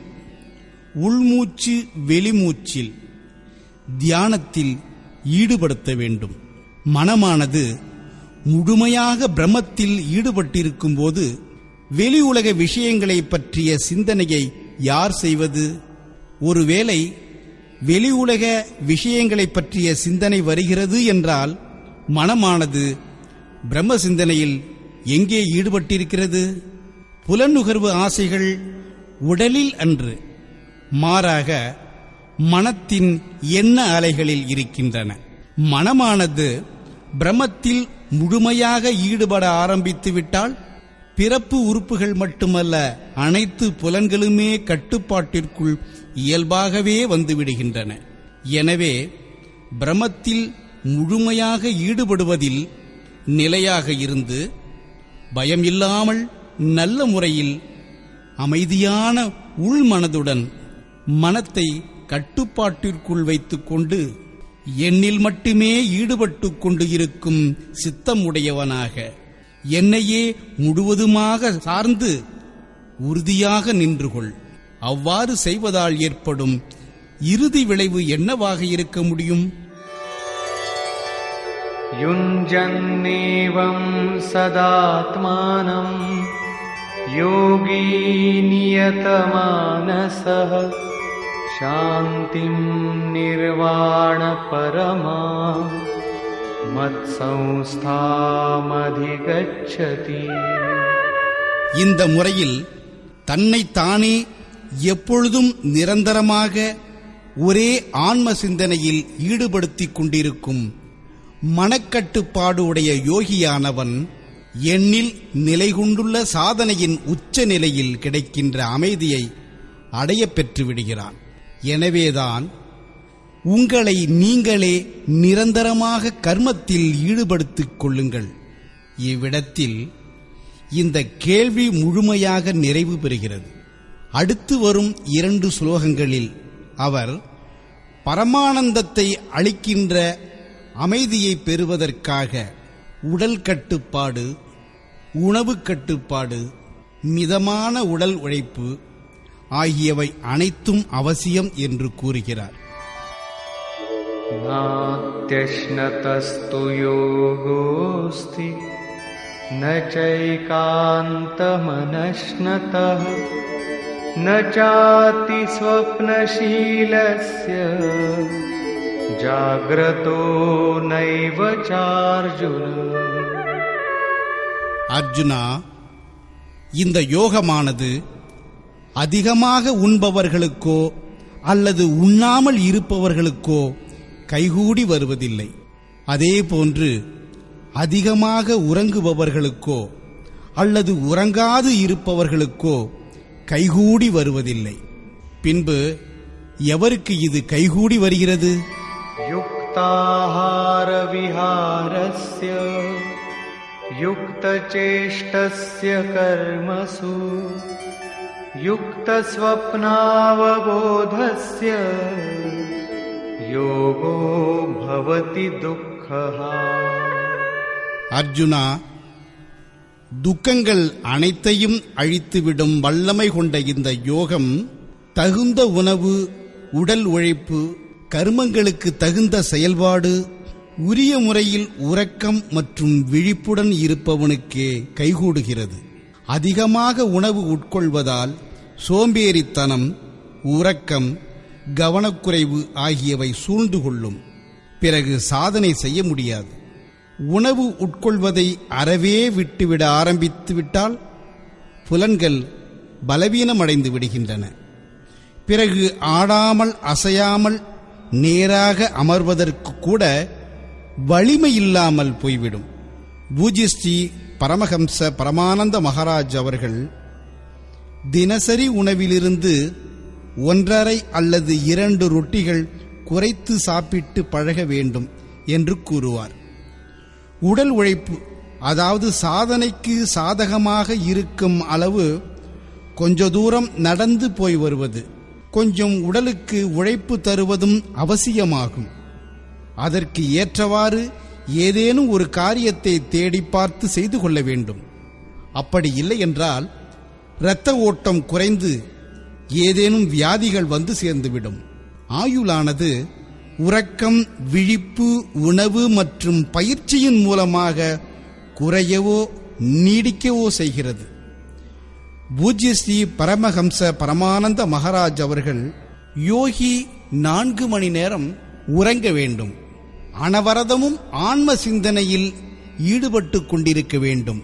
உள்மூச்சு வெளிமூச்சில் தியானத்தில் ஈடுபடுத்த வேண்டும் மனமானது முழுமையாக பிரம்மத்தில் ஈடுபட்டிருக்கும் போது வெளி உலக விஷயங்களை பற்றிய சிந்தனையை யார் செய்வது ஒருவேளை வெளி உலக விஷயங்களை பற்றிய சிந்தனை வருகிறது என்றால் மனமானது பிரம்ம சிந்தனையில் எங்கே ஈடுபட்டிருக்கிறது புலனுகர்வு ஆசைகள் உடலில் அன்று மாறாக மனத்தின் எண்ண அலைகளில் இருக்கின்றன மனமானது பிரமத்தில் முழுமையாக ஈடுபட ஆரம்பித்து விட்டால் பிறப்பு உறுப்புகள் மட்டுமல்ல அனைத்து புலன்களுமே கட்டுப்பாட்டிற்குள் இயல்பாகவே வந்துவிடுகின்றன எனவே பிரமத்தில் முழுமையாக ஈடுபடுவதில் நிலையாக இருந்து பயம் இல்லாமல் நல்ல முறையில் அமைதியான உள்மனதுடன் மனத்தை கட்டுப்பாட்டிற்குள் வைத்துக்கொண்டு எண்ணில் மட்டுமே ஈடுபட்டுக் கொண்டு இருக்கும் சித்தம் உடையவனாக என்னையே முழுவதுமாக சார்ந்து உறுதியாக நின்று கொள் அவ்வாறு செய்வதால் ஏற்படும் இறுதி விளைவு என்னவாக இருக்க முடியும் युञ्जन्नेवं सदात्मानं योगी नियतमानसः शान्तिं निर्वाणपरमा मत्संस्थामधिगच्छति இந்த முறையில் தன்னைத்தானே எப்பொழுதும் நிரந்தரமாக ஒரே ஆன்ம சிந்தனையில் ஈடுபடுத்திக் கொண்டிருக்கும் மனக்கட்டுப்பாடு உடைய யோகியானவன் எண்ணில் நிலை கொண்டுள்ள சாதனையின் உச்ச நிலையில் கிடைக்கின்ற அமைதியை அடையப் பெற்று விடுகிறான் எனவேதான் உங்களை நீங்களே நிரந்தரமாக கர்மத்தில் ஈடுபடுத்திக் கொள்ளுங்கள் இவ்விடத்தில் இந்த கேள்வி முழுமையாக நிறைவு பெறுகிறது அடுத்து வரும் இரண்டு ஸ்லோகங்களில் அவர் பரமானந்தத்தை அளிக்கின்ற அமைதியை பெறுவதற்காக உடல் கட்டுப்பாடு உணவு கட்டுப்பாடு மிதமான உடல் உழைப்பு ஆகியவை அனைத்தும் அவசியம் என்று கூறுகிறார் नात्यश्नतस्तु योगोऽस्ति न चैकान्तमनश्नतः न चातिस्वप्नशीलस्य जाग्रतो नैव चार्जुन அர்ஜுனா இந்த யோகமானது அதிகமாக உண்பவர்களுக்கோ அல்லது உண்ணாமல் இருப்பவர்களுக்கோ கைகூடி வருவதில்லை அதேபோன்று அதிகமாக உறங்குபவர்களுக்கோ அல்லது உறங்காது இருப்பவர்களுக்கோ கைகூடி வருவதில்லை பின்பு எவருக்கு இது கைகூடி வருகிறது युक्ताहारविहारस्य युक्तचेष्टस्य कर्मसु युक्तस्वप्नावबोधस्य योगो भवति दुःखः அர்ஜுனா துக்கங்கள் அனைத்தையும் அழித்துவிடும் வல்லமை கொண்ட இந்த யோகம் தகுந்த உணவு உடல் உழைப்பு கர்மங்களுக்கு தகுந்த செயல்பாடு உரிய முறையில் உறக்கம் மற்றும் விழிப்புடன் இருப்பவனுக்கே கைகூடுகிறது அதிகமாக உணவு உட்கொள்வதால் சோம்பேறித்தனம் உறக்கம் கவனக்குறைவு ஆகியவை சூழ்ந்து கொள்ளும் பிறகு சாதனை செய்ய முடியாது உணவு உட்கொள்வதை அறவே விட்டுவிட ஆரம்பித்து விட்டால் புலன்கள் பலவீனமடைந்து விடுகின்றன பிறகு ஆடாமல் அசையாமல் நேராக அமர்வதற்கு கூட வலிமை இல்லாமல் போய்விடும் பூஜ்யஸ்ரீ பரமஹம்ச பரமானந்த மகாராஜ் அவர்கள் தினசரி உணவிலிருந்து ஒன்றரை அல்லது இரண்டு ரொட்டிகள் குறைத்து சாப்பிட்டு பழக வேண்டும் என்று கூறுவார் உடல் உழைப்பு அதாவது சாதனைக்கு சாதகமாக இருக்கும் அளவு கொஞ்ச தூரம் நடந்து போய் வருவது கொஞ்சம் உடலுக்கு உழைப்பு தருவதும் அவசியமாகும் அதற்கு ஏற்றவாறு ஏதேனும் ஒரு காரியத்தை தேடி பார்த்து செய்து கொள்ள வேண்டும் அப்படி இல்லை என்றால் இரத்த ஓட்டம் குறைந்து ஏதேனும் வியாதிகள் வந்து சேர்ந்துவிடும் ஆயுளானது உறக்கம் விழிப்பு உணவு மற்றும் பயிற்சியின் மூலமாக குறையவோ நீடிக்கவோ செய்கிறது பூஜ்ய ஸ்ரீ பரமஹம்ச பரமானந்த மகாராஜ் அவர்கள் யோகி நான்கு மணி நேரம் உறங்க வேண்டும் அனவரதமும் ஆன்ம சிந்தனையில் ஈடுபட்டு கொண்டிருக்க வேண்டும்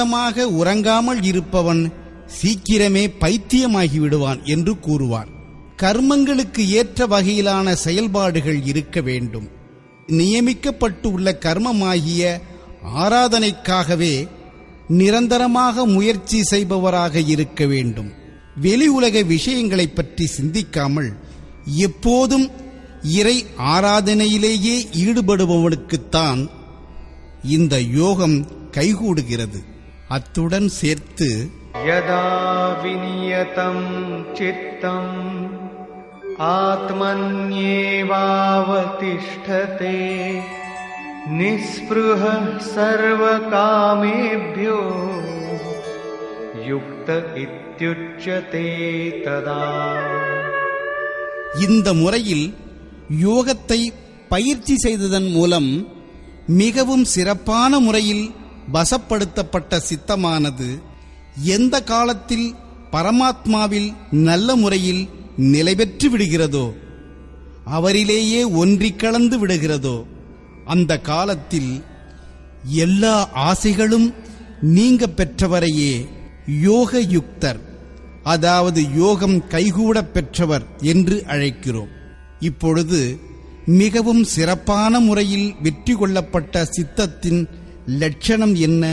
பிடிவாதமாக உறங்காமல் இருப்பவன் சீக்கிரமே பைத்தியமாகி விடுவான் என்று கூறுவார் கர்மங்களுக்கு ஏற்ற வகையிலான செயல்பாடுகள் இருக்க வேண்டும் நியமிக்கப்பட்டு உள்ள கர்மமாகிய ஆராதனைக்காகவே நிரந்தரமாக முயற்சி செய்பவராக இருக்க வேண்டும் வெளி உலக விஷயங்களைப் பற்றி சிந்திக்காமல் எப்போதும் இறை ஆராதனையிலேயே ஈடுபடுபவனுக்குத்தான் இந்த யோகம் கைகூடுகிறது அத்துடன் சேர்த்து यदा विनियतं चित्तम् आत्मन्येवावतिष्ठते निःस्पृहः सर्वकामेभ्यो युक्त इत्युच्यते तदा இந்த முறையில் யோகத்தை பயிற்சி செய்ததன் மூலம் மிகவும் சிறப்பான முறையில் வசப்படுத்தப்பட்ட சித்தமானது எந்த காலத்தில் பரமாத்மாவில் நல்ல முறையில் நிலை பெற்று விடுகிறதோ அவரிலேயே ஒன்றிக் கலந்து விடுகிறதோ அந்த காலத்தில் எல்லா ஆசைகளும் நீங்க பெற்றவரையே யோக யுக்தர் அதாவது யோகம் கைகூடப் பெற்றவர் என்று அழைக்கிறோம் இப்பொழுது மிகவும் சிறப்பான முறையில் வெற்றி கொள்ளப்பட்ட சித்தத்தின் லட்சணம் என்ன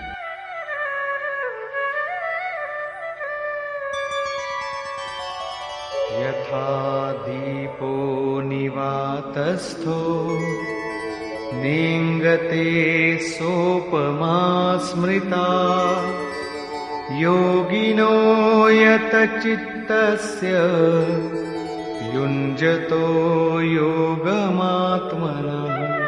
यथा दीपो निवातस्थो नेङ्गते सोपमा स्मृता योगिनो यतचित्तस्य युञ्जतो योगमात्मनः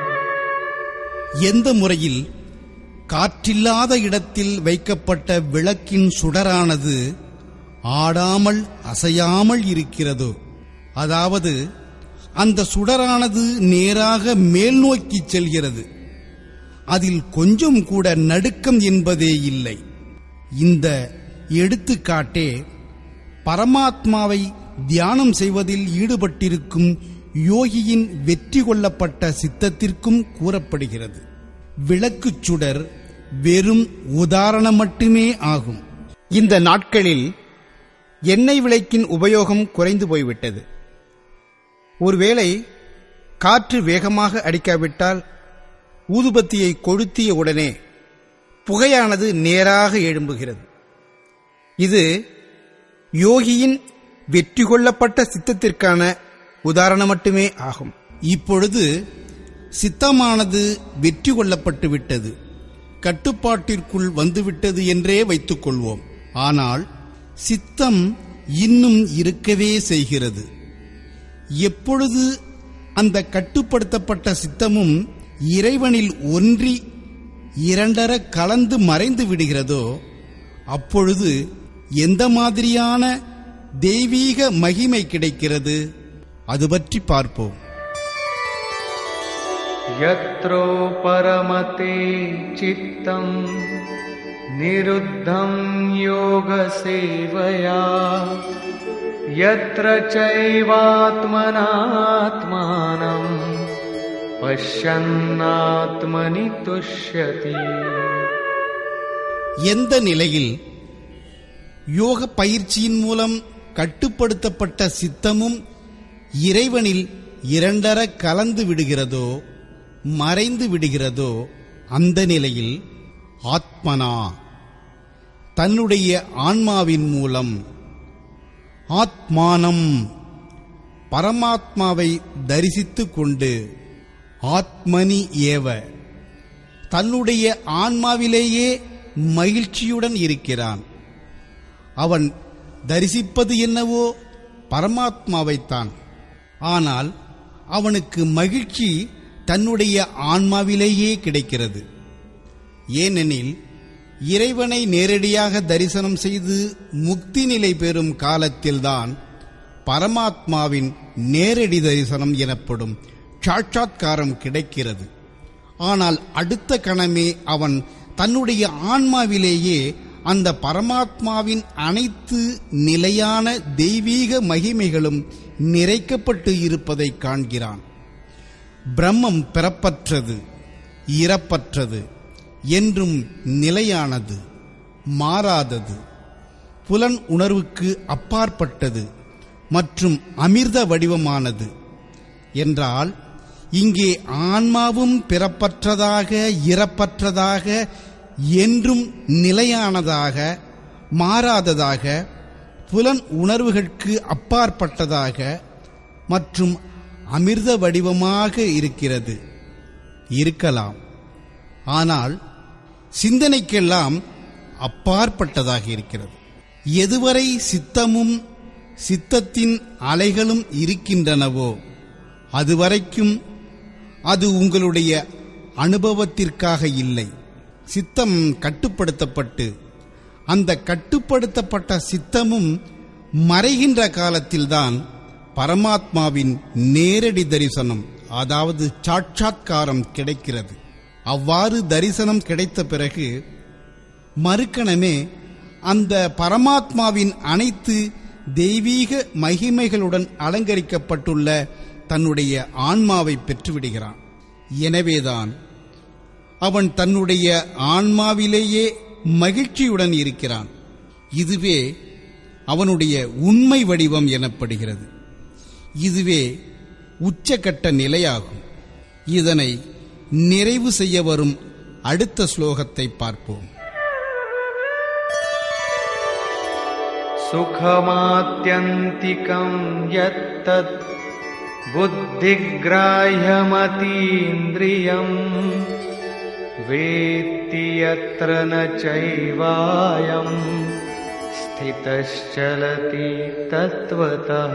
எந்த முறையில் காற்றில்லாத இடத்தில் வைக்கப்பட்ட விளக்கின் சுடரானது ஆடாமல் அசையாமல் இருக்கிறதோ அதாவது அந்த சுடரானது நேராக மேல் நோக்கி செல்கிறது அதில் கொஞ்சம் கூட நடுக்கம் என்பதே இல்லை இந்த எடுத்துக்காட்டே பரமாத்மாவை தியானம் செய்வதில் ஈடுபட்டிருக்கும் யோகியின் வெற்றி கொள்ளப்பட்ட சித்தத்திற்கும் கூறப்படுகிறது விளக்குச் சுடர் வெறும் உதாரணம் மட்டுமே ஆகும் இந்த நாட்களில் எண்ணெய் விளக்கின் உபயோகம் குறைந்து போய்விட்டது ஒருவேளை காற்று வேகமாக அடிக்காவிட்டால் ஊதுபத்தியை கொளுத்திய உடனே புகையானது நேராக எழும்புகிறது இது யோகியின் வெற்றி கொள்ளப்பட்ட சித்தத்திற்கான உதாரணம் மட்டுமே ஆகும் இப்பொழுது சித்தமானது வெற்றி கொள்ளப்பட்டு விட்டது கட்டுப்பாட்டிற்குள் வந்துவிட்டது என்றே வைத்துக் கொள்வோம் ஆனால் சித்தம் இன்னும் இருக்கவே செய்கிறது எப்பொழுது அந்த கட்டுப்படுத்தப்பட்ட சித்தமும் இறைவனில் ஒன்றி இரண்டர கலந்து மறைந்து விடுகிறதோ அப்பொழுது எந்த மாதிரியான தெய்வீக மகிமை கிடைக்கிறது அது பற்றி பார்ப்போம் यत्रो परमते चित्तम् निरुद्धं योगसेवया यत्र चैवात्मनात्मानम् पश्यन्नात्मनि तुष्यति எந்த நிலையில் யோக பயிற்சியின் மூலம் கட்டுப்படுத்தப்பட்ட சித்தமும் இறைவனில் இரண்டர கலந்து விடுகிறதோ மறைந்து விடுகிறதோ அந்த நிலையில் ஆத்மனா தன்னுடைய ஆன்மாவின் மூலம் ஆத்மானம் பரமாத்மாவை தரிசித்துக் கொண்டு ஆத்மனி ஏவ தன்னுடைய ஆன்மாவிலேயே மகிழ்ச்சியுடன் இருக்கிறான் அவன் தரிசிப்பது என்னவோ பரமாத்மாவைத்தான் ஆனால் அவனுக்கு மகிழ்ச்சி தன்னுடைய ஆன்மாவிலேயே கிடைக்கிறது ஏனெனில் இறைவனை நேரடியாக தரிசனம் செய்து முக்தி நிலை பெறும் காலத்தில்தான் பரமாத்மாவின் நேரடி தரிசனம் எனப்படும் சாட்சாத்காரம் கிடைக்கிறது ஆனால் அடுத்த கணமே அவன் தன்னுடைய ஆன்மாவிலேயே அந்த பரமாத்மாவின் அனைத்து நிலையான தெய்வீக மகிமைகளும் நிறைக்கப்பட்டு இருப்பதை காண்கிறான் பிரம்மம் பிறப்பற்றது இறப்பற்றது என்றும் நிலையானது மாறாதது புலன் உணர்வுக்கு அப்பாற்பட்டது மற்றும் அமிர்த வடிவமானது என்றால் இங்கே ஆன்மாவும் பிறப்பற்றதாக இறப்பற்றதாக என்றும் நிலையானதாக மாறாததாக புலன் உணர்வுகளுக்கு அப்பாற்பட்டதாக மற்றும் அமிர்த வடிவமாக இருக்கிறது இருக்கலாம் ஆனால் சிந்தனைக்கெல்லாம் அப்பாற்பட்டதாக இருக்கிறது எதுவரை சித்தமும் சித்தத்தின் அலைகளும் இருக்கின்றனவோ அதுவரைக்கும் அது உங்களுடைய அனுபவத்திற்காக இல்லை சித்தம் கட்டுப்படுத்தப்பட்டு அந்த கட்டுப்படுத்தப்பட்ட சித்தமும் மறைகின்ற காலத்தில்தான் பரமாத்மாவின் நேரடி தரிசனம் அதாவது சாட்சாத்காரம் கிடைக்கிறது அவ்வாறு தரிசனம் கிடைத்த பிறகு மறுக்கணமே அந்த பரமாத்மாவின் அனைத்து தெய்வீக மகிமைகளுடன் அலங்கரிக்கப்பட்டுள்ள தன்னுடைய ஆன்மாவை பெற்றுவிடுகிறான் எனவேதான் அவன் தன்னுடைய ஆன்மாவிலேயே மகிழ்ச்சியுடன் இருக்கிறான் இதுவே அவனுடைய உண்மை வடிவம் எனப்படுகிறது இதுவே உச்சகட்ட நிலையாகும் இதனை நிறைவு செய்ய வரும் அடுத்த ஸ்லோகத்தை பார்ப்போம் सुखमात्यन्तिकं यत्तत् बुद्धिग्राह्यमतीन्द्रियम् वेत्ति यत्र न चैवायम् स्थितश्चलति तत्त्वतः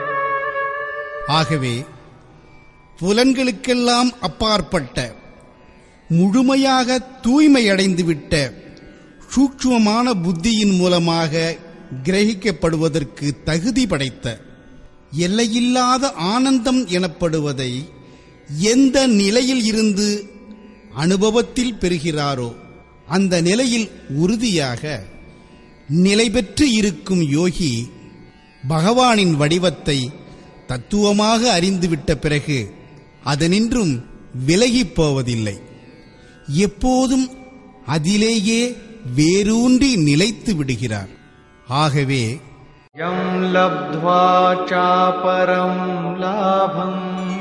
ஆகவே புலன்களுக்கெல்லாம் அப்பாற்பட்ட முழுமையாக தூய்மையடைந்துவிட்ட சூட்சுமமான புத்தியின் மூலமாக கிரகிக்கப்படுவதற்கு தகுதி படைத்த எல்லையில்லாத ஆனந்தம் எனப்படுவதை எந்த நிலையில் இருந்து அனுபவத்தில் பெறுகிறாரோ அந்த நிலையில் உறுதியாக நிலை பெற்று இருக்கும் யோகி பகவானின் வடிவத்தை தத்துவமாக அறிந்துவிட்ட பிறகு அதனின்றும் விலகிப் போவதில்லை எப்போதும் அதிலேயே வேரூன்றி நிலைத்து விடுகிறார் ஆகவே यं लब्ध्वा चापरं लाभम्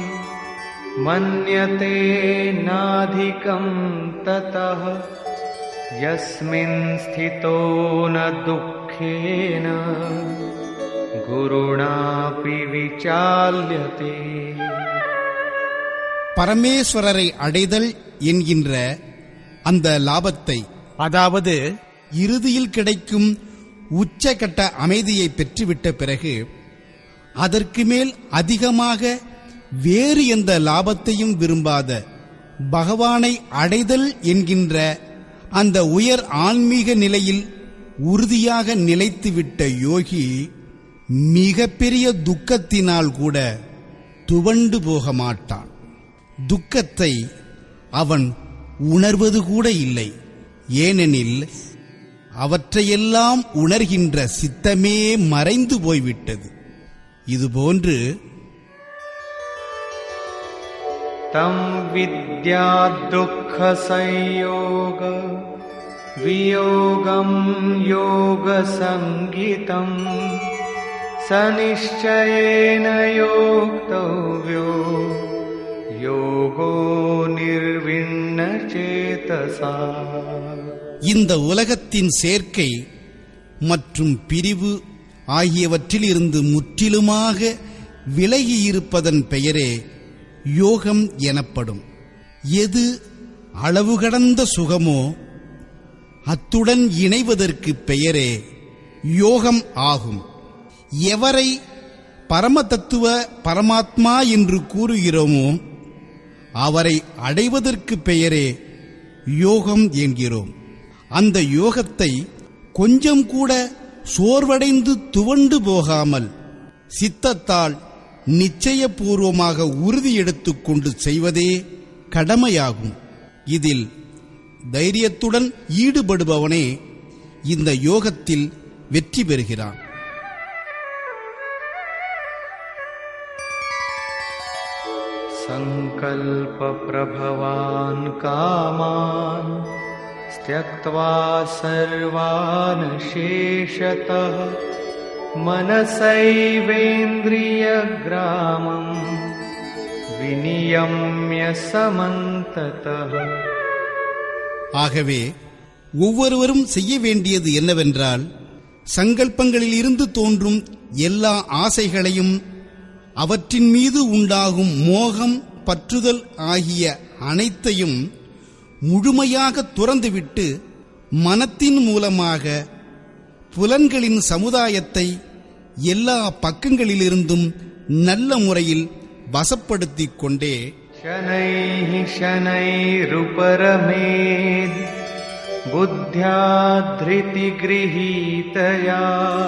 मन्यते नाधिकं ततः यस्मिन् स्थितो न दुःखेन गुरुणापि विचाल्यते பரமேஸ்வரரை அடைதல் என்கின்ற அந்த லாபத்தை அதாவது இறுதியில் கிடைக்கும் உச்சகட்ட அமைதியை பெற்றுவிட்ட பிறகு அதற்கு மேல் அதிகமாக வேறு எந்த லாபத்தையும் விரும்பாத பகவானை அடைதல் என்கின்ற அந்த உயர் ஆன்மீக நிலையில் உறுதியாக நிலைத்துவிட்ட யோகி மிகப்பெரிய துக்கத்தினால் கூட துவண்டு போக மாட்டான் துக்கத்தை அவன் உணர்வது கூட இல்லை ஏனெனில் அவற்றையெல்லாம் உணர்கின்ற சித்தமே மறைந்து போய்விட்டது இதுபோன்று तं विद्या दुःखसंयोग वियोगं योगसङ्गितम् स निश्चयेन योक्तव्यो योगो निर्विण्णचेतसा இந்த உலகத்தின் சேர்க்கை மற்றும் பிரிவு ஆகியவற்றிலிருந்து முற்றிலுமாக விலகியிருப்பதன் பெயரே யோகம் எனப்படும் எது அளவு கடந்த சுகமோ அத்துடன் இணைவதற்கு பெயரே யோகம் ஆகும் எவரை பரம தத்துவ பரமாத்மா என்று கூறுகிறோமோ அவரை அடைவதற்கு பெயரே யோகம் என்கிறோம் அந்த யோகத்தை கொஞ்சம் கூட சோர்வடைந்து துவண்டு போகாமல் சித்தத்தால் நிச்சயபூர்வமாக உறுதி எடுத்துக்கொண்டு செய்வதே கடமையாகும் இதில் தைரியத்துடன் ஈடுபடுபவனே இந்த யோகத்தில் வெற்றி பெறுகிறான் सङ्कल्पप्रभवान् कामान् त्यक्त्वा सर्वान् शेषतः मनसैवेन्द्रियग्रामम् विनियम्य समन्ततः ஆகவே ஒவ்வொருவரும் செய்ய வேண்டியது என்னவென்றால் சங்கல்பங்களில் இருந்து தோன்றும் எல்லா ஆசைகளையும் அவற்றின் மீது உண்டாகும் மோகம் பற்றுதல் ஆகிய அனைத்தையும் முழுமையாக துறந்துவிட்டு மனத்தின் மூலமாக புலன்களின் சமுதாயத்தை எல்லா பக்கங்களிலிருந்தும் நல்ல முறையில் வசப்படுத்திக் கொண்டே शनैः शनैरुपरमेद् बुद्ध्या धृतिगृहीतया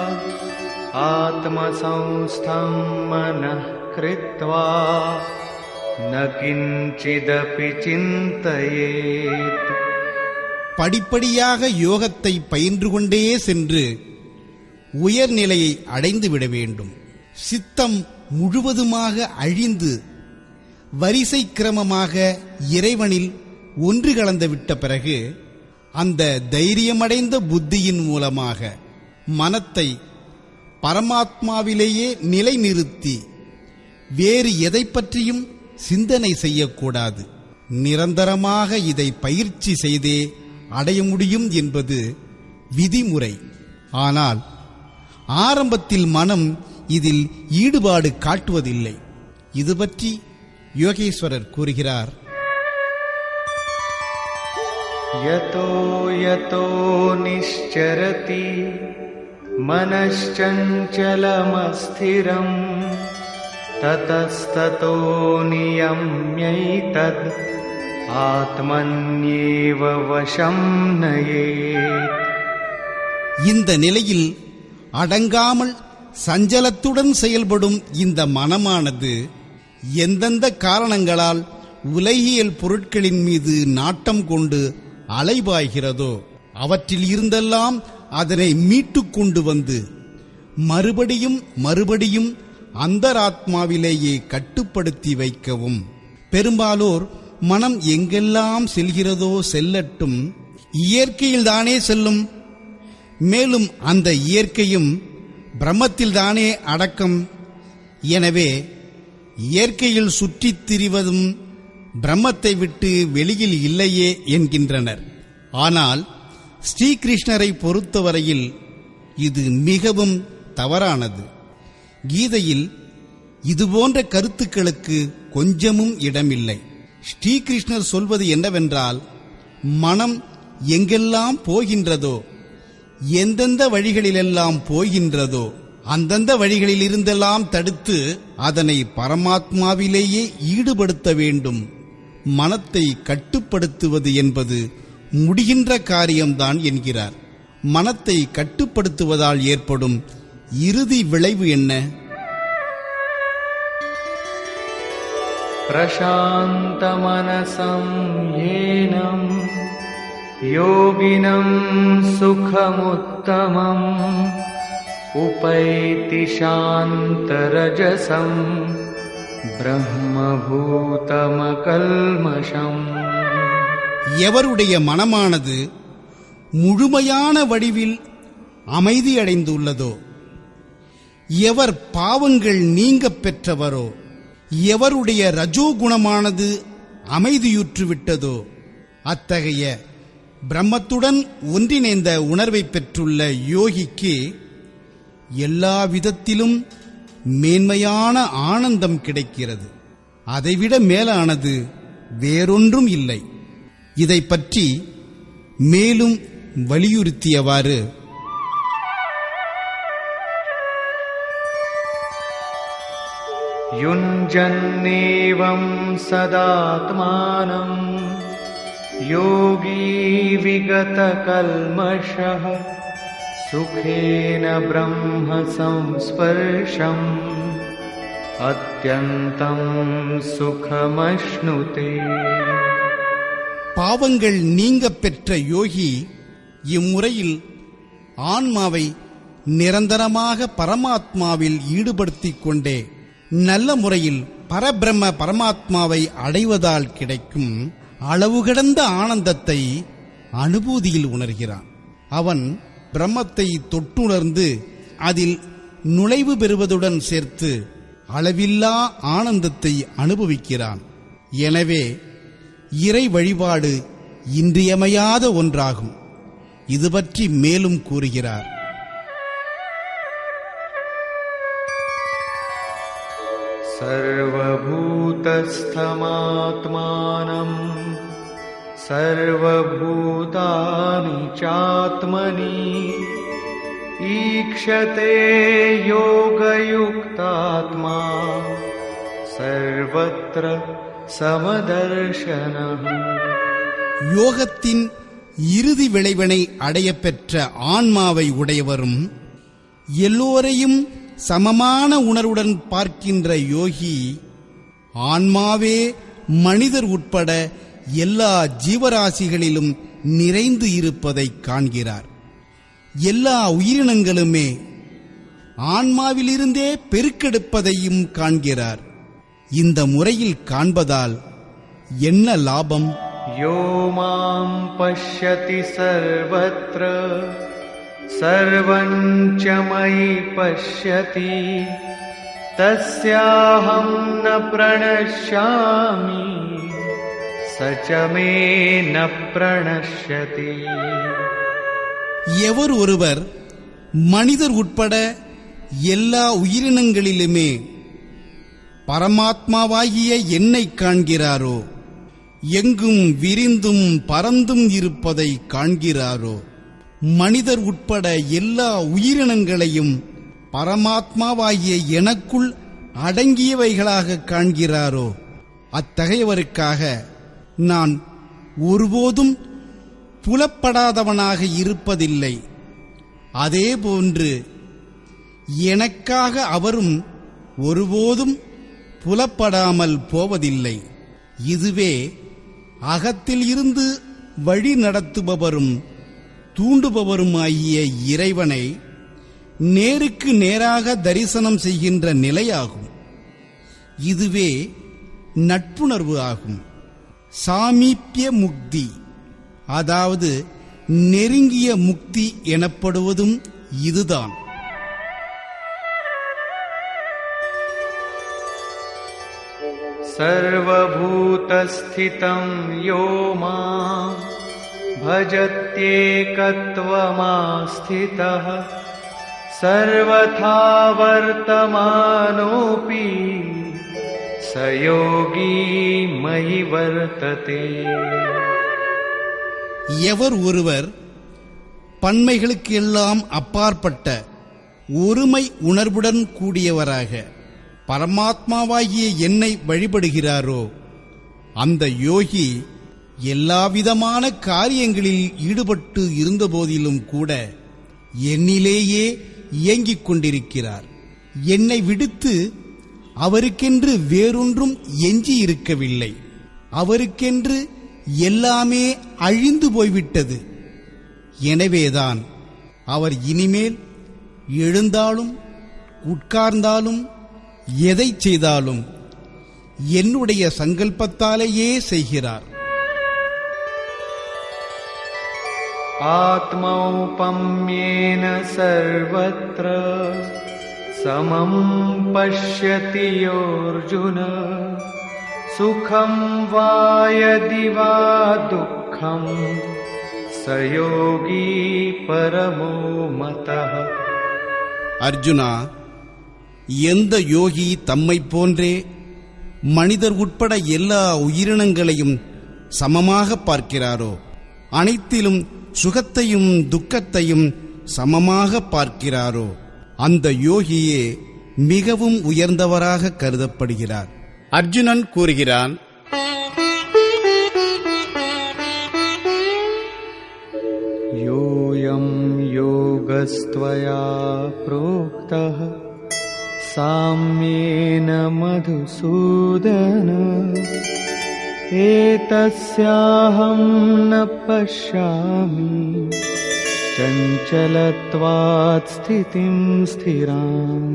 आत्मसंस्थं मनः कृत्वा न किञ्चिदपि चिन्तयेत् படிப்படியாக யோகத்தை பயின்று கொண்டே சென்று உயர்நிலையை அடைந்து விட வேண்டும் சித்தம் முழுவதுமாக அழிந்து வரிசை கிரமமாக இறைவனில் ஒன்று கலந்து விட்ட பிறகு அந்த தைரியமடைந்த புத்தியின் மூலமாக மனத்தை பரமாத்மாவிலேயே நிலைநிறுத்தி வேறு எதை பற்றியும் சிந்தனை செய்யக்கூடாது நிரந்தரமாக இதை பயிற்சி செய்தே அடைய முடியும் என்பது விதிமுறை ஆனால் ஆரம்பத்தில் மனம் இதில் ஈடுபாடு காட்டுவதில்லை இது பற்றி யோகேஸ்வரர் கூறுகிறார் यतो यतो निश्चरति मनश्चञ्चलमस्थिरम् ततस्ततो नियम्यैतद् आत्मन्येव वशं नयेत् இந்த நிலையில் அடங்காமல் சஞ்சலத்துடன் செயல்படும் இந்த மனமானது எந்தெந்த காரணங்களால் உலகியல் பொருட்களின் மீது நாட்டம் கொண்டு அலைபாய்கிறதோ அவற்றில் இருந்தெல்லாம் அதனை மீட்டுக் கொண்டு வந்து மறுபடியும் மறுபடியும் அந்தராத்மாவிலேயே கட்டுப்படுத்தி வைக்கவும் பெரும்பாலோர் மனம் எங்கெல்லாம் செல்கிறதோ செல்லட்டும் இயற்கையில்தானே செல்லும் மேலும் அந்த இயற்கையும் பிரம்மத்தில்தானே அடக்கம் எனவே இயற்கையில் சுற்றித் திரிவதும் பிரம்மத்தை விட்டு வெளியில் இல்லையே என்கின்றனர் ஆனால் ஸ்ரீகிருஷ்ணரை பொறுத்தவரையில் இது மிகவும் தவறானது கீதையில் இதுபோன்ற கருத்துக்களுக்கு கொஞ்சமும் இடமில்லை ஸ்ரீகிருஷ்ணர் சொல்வது என்னவென்றால் மனம் எங்கெல்லாம் போகின்றதோ எந்தெந்த வழிகளிலெல்லாம் போகின்றதோ அந்தந்த வழிகளில் இருந்தெல்லாம் தடுத்து அதனை பரமாத்மாவிலேயே ஈடுபடுத்த வேண்டும் மனத்தை கட்டுப்படுத்துவது என்பது முடிகின்ற காரியம்தான் என்கிறார் மனத்தை கட்டுப்படுத்துவதால் ஏற்படும் இறுதி விளைவு என்ன प्रशान्तमनसं येनं योगिनं सुखमुत्तमम् उपैति शान्तरजसं ब्रह्मभूतमकल्मषम् எவருடைய மனமானது முழுமையான வடிவில் அமைதியடைந்துள்ளதோ எவர் பாவங்கள் நீங்கப் பெற்றவரோ எவருடைய ரஜோகுணமானது அமைதியுற்று விட்டதோ அத்தகைய பிரம்மத்துடன் ஒன்றிணைந்த உணர்வை பெற்றுள்ள யோகிக்கு எல்லா விதத்திலும் மேன்மையான ஆனந்தம் கிடைக்கிறது அதைவிட மேலானது வேறொன்றும் இல்லை இதை பற்றி மேலும் வலியுறுத்தியவாறு युञ्जन्नेवं सदात्मानं योगी विगतकल्मषः सुखेन ब्रह्म संस्पर्शम् अत्यन्तं सुखमश्नुते பாவங்கள் நீங்கப் பெற்ற யோகி இம்முறையில் ஆன்மாவை நிரந்தரமாக பரமாத்மாவில் ஈடுபடுத்திக் கொண்டே நல்ல முறையில் பரபிரம்ம பரமாத்மாவை அடைவதால் கிடைக்கும் அளவு கடந்த ஆனந்தத்தை அனுபூதியில் உணர்கிறான் அவன் பிரம்மத்தை தொட்டுணர்ந்து அதில் நுழைவு பெறுவதுடன் சேர்த்து அளவில்லா ஆனந்தத்தை அனுபவிக்கிறான் எனவே இறை வழிபாடு இன்றியமையாத ஒன்றாகும் இது பற்றி மேலும் கூறுகிறார் सर्वभूतस्थमात्मानम् सर्वभूतानि चात्मनि ईक्षते योगयुक्तात्मा सर्वत्र समदर्शनः யோகத்தின் இறுதி விளைவினை அடையப் பெற்ற ஆன்மாவை உடையவரும் எல்லோரையும் சமமான உணர்வுடன் பார்க்கின்ற யோகி ஆன்மாவே மனிதர் உட்பட எல்லா ஜீவராசிகளிலும் நிறைந்து இருப்பதை காண்கிறார் எல்லா உயிரினங்களுமே ஆன்மாவிலிருந்தே பெருக்கெடுப்பதையும் காண்கிறார் இந்த முறையில் காண்பதால் என்ன லாபம் यो माम् पश्यति सर्वत्र सर्वम् च मयि पश्यति तस्याहम् न प्रणश्यामि स च मे न प्रणश्यति எவர் ஒருவர் மனிதர் உட்பட எல்லா உயிரினங்களிலுமே பரமாத்மாவாகிய என்னை காண்கிறாரோ எங்கும் விரிந்தும் பறந்தும் இருப்பதை காண்கிறாரோ மனிதர் உட்பட எல்லா உயிரினங்களையும் பரமாத்மாவாகிய எனக்குள் அடங்கியவைகளாக காண்கிறாரோ அத்தகையவருக்காக நான் ஒருபோதும் புலப்படாதவனாக இருப்பதில்லை அதேபோன்று எனக்காக அவரும் ஒருபோதும் புலப்படாமல் போவதில்லை இதுவே அகத்தில் இருந்து வழி நடத்துபவரும் தூண்டுபவருமாகிய இறைவனை நேருக்கு நேராக தரிசனம் செய்கின்ற நிலையாகும் இதுவே நட்புணர்வு ஆகும் சாமீப்பிய முக்தி அதாவது நெருங்கிய முக்தி எனப்படுவதும் இதுதான் सर्वभूतस्थितं यो माम् भजत्येकत्वमास्थितः सर्वथा वर्तमानोऽपि स योगी मयि वर्तते எவர் ஒருவர் பன்மைகளுக்கு எல்லாம் அப்பாற்பட்ட ஒருமை உணர்வுடன் கூடியவராக பரமாத்மாவாகிய என்னை வழிபடுகிறாரோ அந்த யோகி எல்லாவிதமான காரியங்களில் ஈடுபட்டு இருந்தபோதிலும் கூட என்னிலேயே இயங்கிக் கொண்டிருக்கிறார் என்னை விடுத்து அவருக்கென்று வேறொன்றும் எஞ்சி இருக்கவில்லை அவருக்கென்று எல்லாமே அழிந்து போய்விட்டது எனவேதான் அவர் இனிமேல் எழுந்தாலும் உட்கார்ந்தாலும் எதை செய்தாலும் என்னுடைய சங்கல்பத்தாலேயே செய்கிறார் आत्मौपम्येन सर्वत्र समं पश्यति योऽर्जुन सुखं वा यदि वा दुःखम् स योगी परमो मतः அர்ஜுனா எந்த யோகி தம்மைப் போன்றே மனிதர் உட்பட எல்லா உயிரினங்களையும் சமமாக பார்க்கிறாரோ அனைத்திலும் சுகத்தையும் துக்கத்தையும் சமமாக பார்க்கிறாரோ அந்த யோகியே மிகவும் உயர்ந்தவராக கருதப்படுகிறார் அர்ஜுனன் கூறுகிறான் योऽयं योगस्त्वया प्रोक्तः साम्येन मधुसूदन एतस्याहं न पश्यामि चञ्चलत्वात् स्थितिं स्थिराम्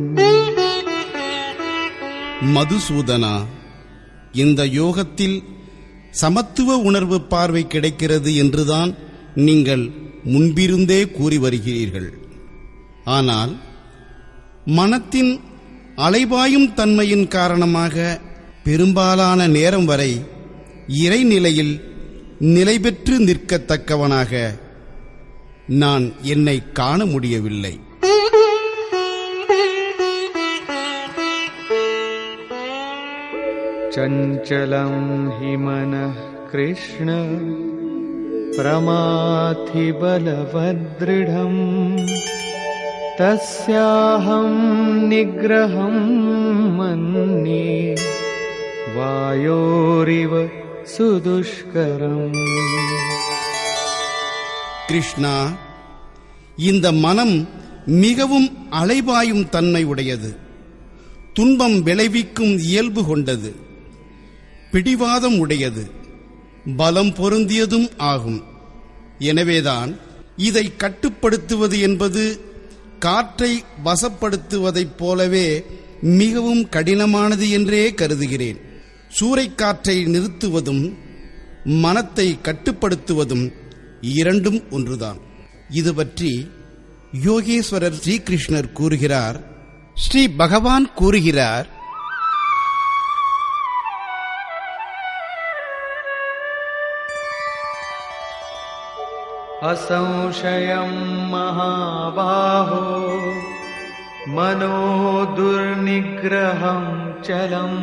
மதுசூதனா இந்த யோகத்தில் சமத்துவ உணர்வு பார்வை கிடைக்கிறது என்றுதான் நீங்கள் முன்பிருந்தே கூறி வருகிறீர்கள் ஆனால் மனத்தின் அலைபாயும் தன்மையின் காரணமாக பெரும்பாலான நேரம் வரை இறைநிலையில் நிலை பெற்று நிற்கத்தக்கவனாக நான் என்னை காண முடியவில்லை चञ्चलं हि मनः कृष्ण प्रमाथि बलवदृढम् तस्याहं निग्रहं मन्ये वायोरिव सुदुष्करम् கிருஷ்ணா இந்த மனம் மிகவும் அலைபாயும் தன்மை உடையது துன்பம் விளைவிக்கும் இயல்பு கொண்டது பிடிவாதம் உடையது பலம் பொருந்தியதும் ஆகும் எனவேதான் இதை கட்டுப்படுத்துவது என்பது காற்றை வசப்படுத்துவதைப் போலவே மிகவும் கடினமானது என்றே கருதுகிறேன் சூறைக்காற்றை நிறுத்துவதும் மனத்தை கட்டுப்படுத்துவதும் இரண்டும் ஒன்றுதான் இது பற்றி யோகேஸ்வரர் ஸ்ரீகிருஷ்ணர் கூறுகிறார் ஸ்ரீ பகவான் கூறுகிறார் असंशयं महाबाहो मनो दुर्निग्रहं चलम्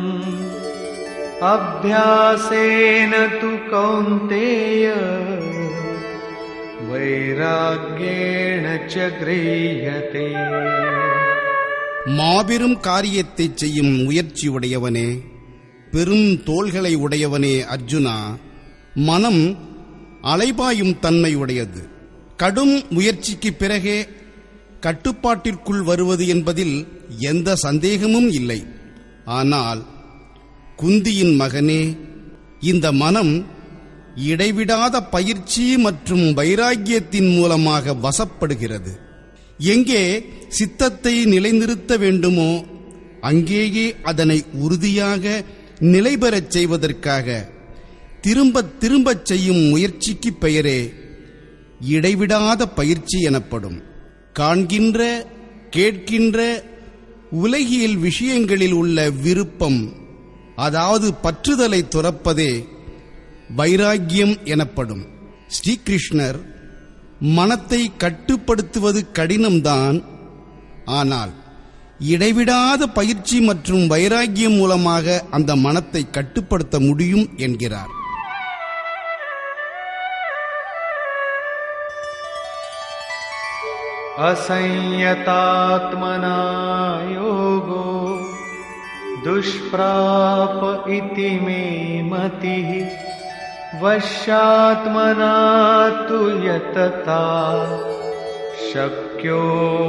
अभ्यासेन तु कौन्तेय वैराग्येण च गृह्यते மாபெரும் காரியத்தை செய்யும் முயற்சி உடையவனே பெரும் தோள்களை உடையவனே அர்ஜுனா மனம் அலைபாயும் தன்மை உடையது கடும் முயற்சிக்கு பிறகே கட்டுப்பாட்டிற்குள் வருவது என்பதில் எந்த சந்தேகமும் இல்லை ஆனால் குந்தியின் மகனே இந்த மனம் இடைவிடாத பயிற்சி மற்றும் வைராக்கியத்தின் மூலமாக வசப்படுகிறது எங்கே சித்தத்தை நிலைநிறுத்த வேண்டுமோ அங்கேயே அதனை உறுதியாக நிலைபெறச் செய்வதற்காக திரும்ப திரும்பச் செய்யும் முயற்சிக்கு பெயரே இடைவிடாத பயிற்சி எனப்படும் காண்கின்ற கேட்கின்ற உலகியல் விஷயங்களில் உள்ள விருப்பம் அதாவது பற்றுதலை துறப்பதே வைராக்கியம் எனப்படும் ஸ்ரீகிருஷ்ணர் மனத்தை கட்டுப்படுத்துவது கடினம்தான் ஆனால் இடைவிடாத பயிற்சி மற்றும் வைராக்கியம் மூலமாக அந்த மனத்தை கட்டுப்படுத்த முடியும் என்கிறார் असंयतात्मना योगो दुष्प्राप इति मे मतिः वश्यात्मना तु यतता शक्यो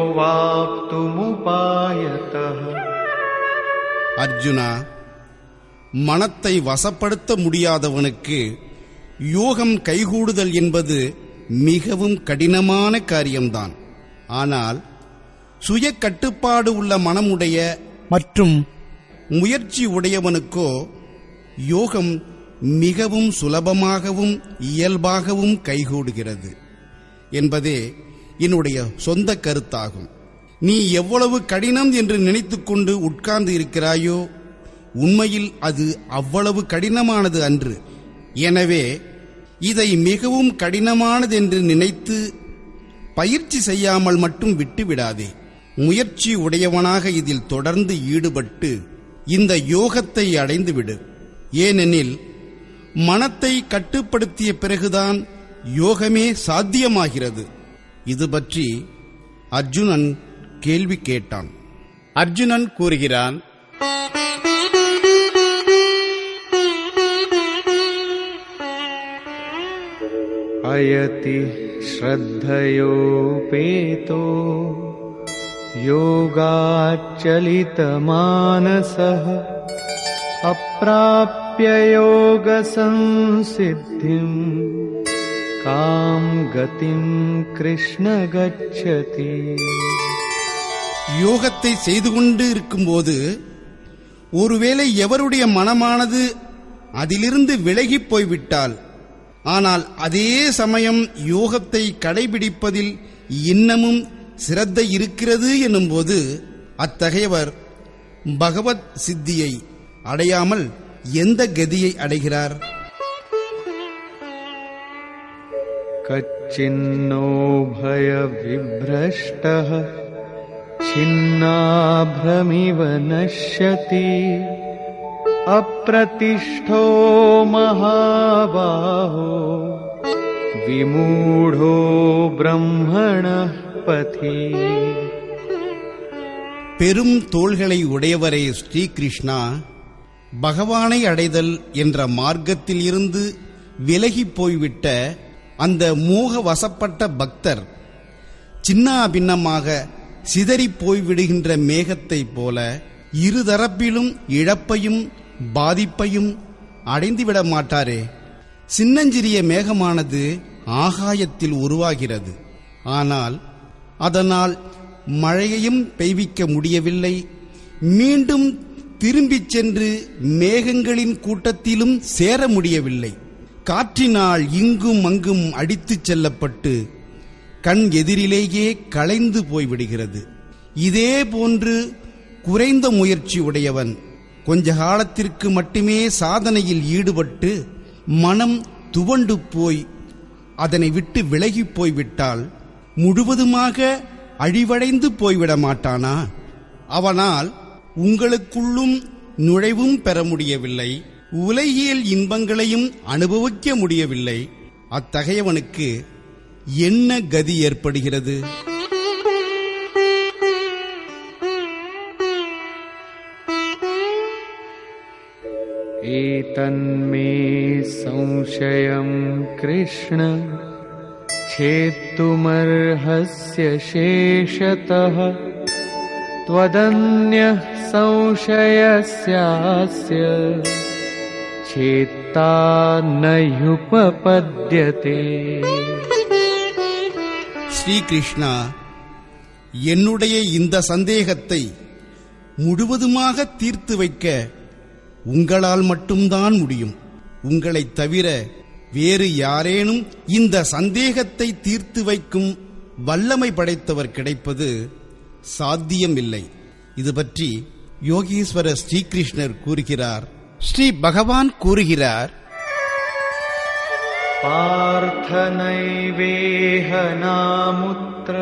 वाप्तुमुपायतः அர்ஜுனா மனத்தை வசப்படுத்த முடியாதவனுக்கு யோகம் கைகூடுதல் என்பது மிகவும் கடினமான காரியம்தான் ஆனால் சுய கட்டுப்பாடு உள்ள மனமுடைய மற்றும் முயற்சி உடையவனுக்கோ யோகம் மிகவும் சுலபமாகவும் இயல்பாகவும் கைகூடுகிறது என்பதே என்னுடைய சொந்த கருத்தாகும் நீ எவ்வளவு கடினம் என்று நினைத்துக்கொண்டு உட்கார்ந்து இருக்கிறாயோ உண்மையில் அது அவ்வளவு கடினமானது அன்று எனவே இதை மிகவும் கடினமானது என்று நினைத்து பயிற்சி செய்யாமல் மட்டும் விட்டுவிடாதே முயற்சி உடையவனாக இதில் தொடர்ந்து ஈடுபட்டு இந்த யோகத்தை அடைந்துவிடு ஏனெனில் மனத்தை கட்டுப்படுத்திய பிறகுதான் யோகமே சாத்தியமாகிறது இது பற்றி அர்ஜுனன் கேள்வி கேட்டான் அர்ஜுனன் கூறுகிறான் अयति श्रद्धयोपेतो योगाच्चलितमानसः अप्राप्य योगसंसिद्धिम् कां गतिं कृष्ण गच्छति யோகத்தை செய்து கொண்டு இருக்கும்போது ஒருவேளை எவருடைய மனமானது அதிலிருந்து விலகிப் போய்விட்டால் ஆனால் அதே சமயம் யோகத்தை கடைபிடிப்பதில் இன்னமும் சிரத்தை இருக்கிறது எனும்போது அத்தகையவர் பகவத் சித்தியை அடையாமல் எந்த கதியை அடைகிறார் कच्चिन्नो भयविभ्रष्टः छिन्नाभ्रमिव नश्यति अप्रतिष्ठो महाबाहो विमूढो ब्रह्मणः पथि பெரும் தோள்களை உடையவரே ஸ்ரீகிருஷ்ணா பகவானை அடைதல் என்ற மார்க்கத்தில் இருந்து விலகிப் போய்விட்ட அந்த மோக வசப்பட்ட பக்தர் சின்னா பின்னமாக சிதறிப் போய்விடுகின்ற மேகத்தைப் போல இருதரப்பிலும் இழப்பையும் பாதிப்பையும் அடைந்துவிட மாட்டாரே சின்னஞ்சிறிய மேகமானது ஆகாயத்தில் உருவாகிறது ஆனால் அதனால் மழையையும் பெய்விக்க முடியவில்லை மீண்டும் திரும்பிச் சென்று மேகங்களின் கூட்டத்திலும் சேர முடியவில்லை காற்றினால் இங்கும் அங்கும் அடித்துச் செல்லப்பட்டு கண் எதிரிலேயே களைந்து போய்விடுகிறது இதே போன்று குறைந்த முயற்சி உடையவன் கொஞ்ச காலத்திற்கு மட்டுமே சாதனையில் ஈடுபட்டு மனம் துவண்டு போய் அதனை விட்டு விலகிப் போய்விட்டால் முழுவதுமாக அழிவடைந்து போய்விட மாட்டானா அவனால் உங்களுக்குள்ளும் நுழைவும் பெற முடியவில்லை உலகியல் இன்பங்களையும் அனுபவிக்க முடியவில்லை அத்தகையவனுக்கு என்ன கதி ஏற்படுகிறது एतन्मे संशयं कृष्ण छेत्तुमर्हस्य शेषतः त्वदन्यः संशयस्यास्य चेत्ता न ह्युपपद्यते ஸ்ரீகிருஷ்ணா என்னுடைய இந்த சந்தேகத்தை முழுவதுமாக தீர்த்து வைக்க உங்களால் மட்டும்தான் முடியும் உங்களைத் தவிர வேறு யாரேனும் இந்த சந்தேகத்தை தீர்த்து வைக்கும் வல்லமை படைத்தவர் கிடைப்பது சாத்தியமில்லை இது பற்றி யோகீஸ்வர ஸ்ரீகிருஷ்ணர் கூறுகிறார் ஸ்ரீ பகவான் கூறுகிறார் पार्थनैवेह नामुत्र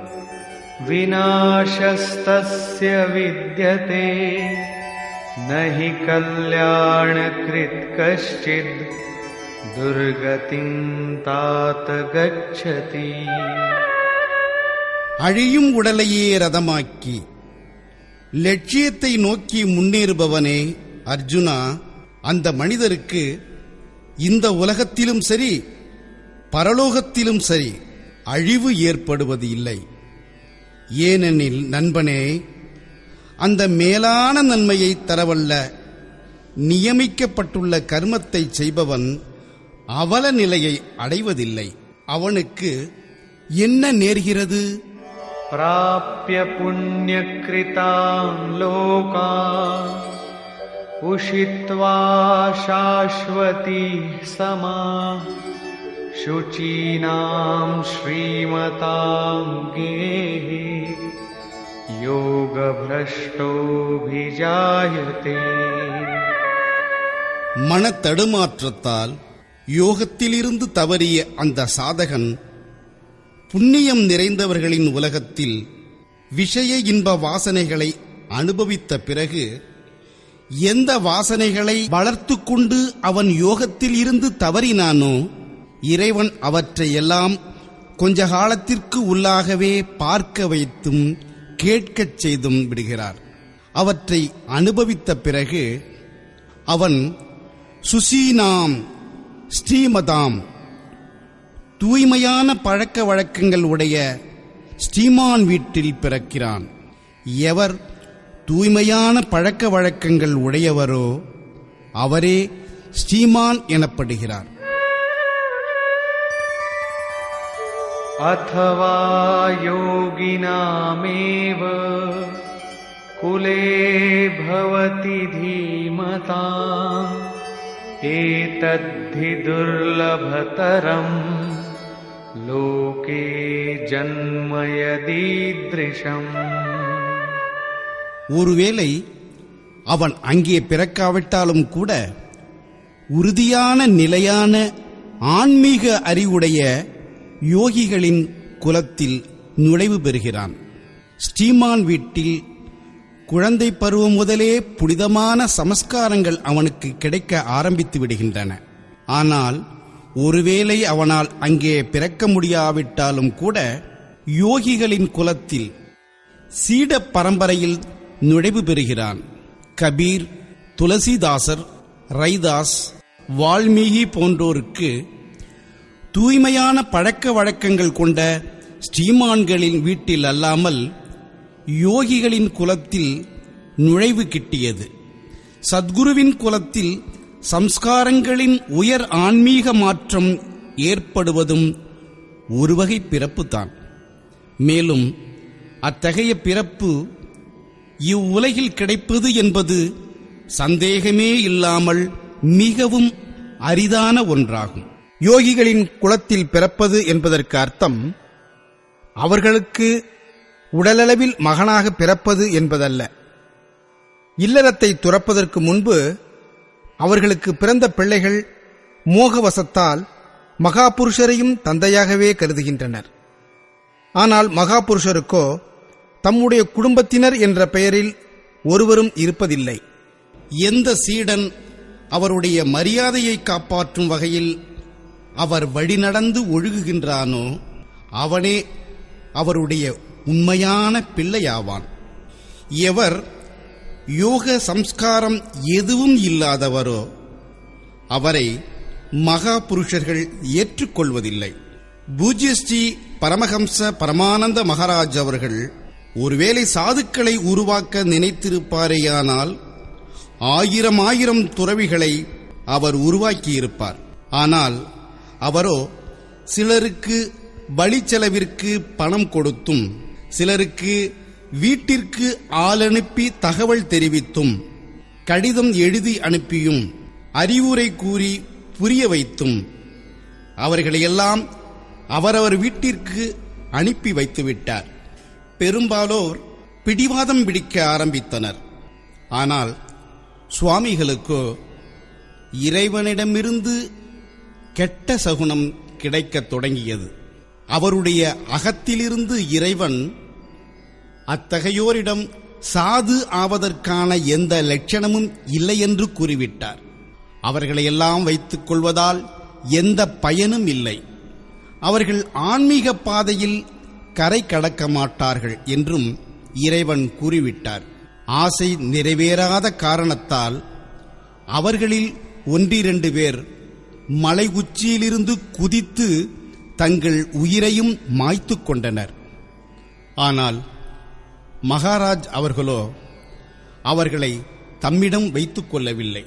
विनाशस्तस्य विद्यते न हि कल्याणकृत् कश्चिद् दुर्गतिं तात गच्छति அழியும் உடலையே ரதமாக்கி லட்சியத்தை நோக்கி முன்னேறுபவனே அர்ஜுனா அந்த மனிதருக்கு இந்த உலகத்திலும் சரி பரலோகத்திலும் சரி அழிவு ஏற்படுவது இல்லை ஏனெனில் நண்பனே அந்த மேலான நன்மையை தரவல்ல நியமிக்கப்பட்டுள்ள கர்மத்தை செய்பவன் அவல நிலையை அடைவதில்லை அவனுக்கு என்ன நேர்கிறது प्राप्य पुण्यकृतान् लोकान् उषित्वा शाश्वती समा शुचीनां श्रीमतां गेहे योगभ्रष्टोऽभिजायते மனத்தடுமாற்றத்தால் யோகத்திலிருந்து தவறிய அந்த சாதகன் புண்ணியம் நிறைந்தவர்களின் உலகத்தில் விஷய இன்ப வாசனைகளை அனுபவித்த பிறகு எந்த வாசனைகளை வளர்த்து கொண்டு அவன் யோகத்தில் இருந்து தவறினானோ இறைவன் அவற்றை எல்லாம் கொஞ்ச காலத்திற்கு உள்ளாகவே பார்க்க வைத்தும் கேட்கச் செய்தும் விடுகிறார் அவற்றை அனுபவித்த பிறகு அவன் சுசீனாம் ஸ்ரீமதாம் தூய்மையான பழக்க வழக்கங்கள் உடைய ஸ்ரீமான் வீட்டில் பிறக்கிறான் எவர் தூய்மையான பழக்க வழக்கங்கள் உடையவரோ அவரே ஸ்ரீமான் எனப்படுகிறார் अथवा योगिनामेव कुले भवति धीमताम् एतद्धि दुर्लभतरम् लोके जन्म यदीदृशम् ஒருவேளை அவன் அங்கே பிறக்காவிட்டாலும் கூட உறுதியான நிலையான ஆன்மீக அறிவுடைய யோகிகளின் குலத்தில் நுழைவு பெறுகிறான் ஸ்ரீமான் வீட்டில் குழந்தை பருவம் முதலே புனிதமான சமஸ்காரங்கள் அவனுக்கு கிடைக்க ஆரம்பித்து விடுகின்றன ஆனால் ஒருவேளை அவனால் அங்கே பிறக்க முடியாவிட்டாலும் கூட யோகிகளின் குலத்தில் சீட பரம்பரையில் நுழைவு பெறுகிறான் கபீர் துளசிதாசர் ரைதாஸ் வால்மீகி போன்றோருக்கு தூய்மையான பழக்க வழக்கங்கள் கொண்ட ஸ்ரீமான்களின் வீட்டில் அல்லாமல் யோகிகளின் குலத்தில் நுழைவு கிட்டியது சத்குருவின் குலத்தில் சம்ஸ்காரங்களின் உயர் ஆன்மீக மாற்றம் ஏற்படுவதும் ஒரு வகை பிறப்புதான் மேலும் அத்தகைய பிறப்பு இவ்வுலகில் கிடைப்பது என்பது சந்தேகமே இல்லாமல் மிகவும் அரிதான ஒன்றாகும் யோகிகளின் குலத்தில் பிறப்பது என்பதற்கு அர்த்தம் அவர்களுக்கு உடலளவில் மகனாக பிறப்பது என்பதல்ல இல்லறத்தை துறப்பதற்கு முன்பு அவர்களுக்கு பிறந்த பிள்ளைகள் மோகவசத்தால் மகாபுருஷரையும் தந்தையாகவே கருதுகின்றனர் ஆனால் மகாபுருஷருக்கோ தம்முடைய குடும்பத்தினர் என்ற பெயரில் ஒருவரும் இருப்பதில்லை எந்த சீடன் அவருடைய மரியாதையை காப்பாற்றும் வகையில் அவர் வழிநடந்து ஒழுகுகின்றானோ அவனே அவருடைய உண்மையான பிள்ளையாவான் எவர் யோக சம்ஸ்காரம் எதுவும் இல்லாதவரோ அவரை மகா புருஷர்கள் ஏற்றுக்கொள்வதில்லை பூஜ்யஸ்ரீ பரமஹம்ச பரமானந்த மகாராஜ் அவர்கள் ஒருவேளை சாதுக்களை உருவாக்க நினைத்திருப்பாரேயானால் ஆயிரம் ஆயிரம் துறவிகளை அவர் உருவாக்கியிருப்பார் ஆனால் அவரோ சிலருக்கு வழி செலவிற்கு பணம் கொடுத்தும் சிலருக்கு வீட்டிற்கு ஆள் அனுப்பி தகவல் தெரிவித்தும் கடிதம் எழுதி அனுப்பியும் அறிவுரை கூறி புரிய வைத்தும் அவர்களையெல்லாம் அவரவர் வீட்டிற்கு அனுப்பி வைத்துவிட்டார் பெரும்பாலோர் பிடிவாதம் பிடிக்க ஆரம்பித்தனர் ஆனால் சுவாமிகளுக்கோ இறைவனிடமிருந்து கெட்ட சகுனம் கிடைக்கத் தொடங்கியது அவருடைய அகத்திலிருந்து இறைவன் அத்தகையோரிடம் சாது ஆவதற்கான எந்த லட்சணமும் இல்லை என்று கூறிவிட்டார் அவர்களையெல்லாம் வைத்துக் கொள்வதால் எந்த பயனும் இல்லை அவர்கள் ஆன்மீக பாதையில் கரை கடக்க மாட்டார்கள் என்றும் இறைவன் கூறிவிட்டார் ஆசை நிறைவேறாத காரணத்தால் அவர்களில் ஒன்றிரண்டு பேர் மலை உச்சியிலிருந்து குதித்து தங்கள் உயிரையும் மாய்த்துக் கொண்டனர் ஆனால் மகாராஜ் அவர்களோ அவர்களை தம்மிடம் வைத்துக் கொள்ளவில்லை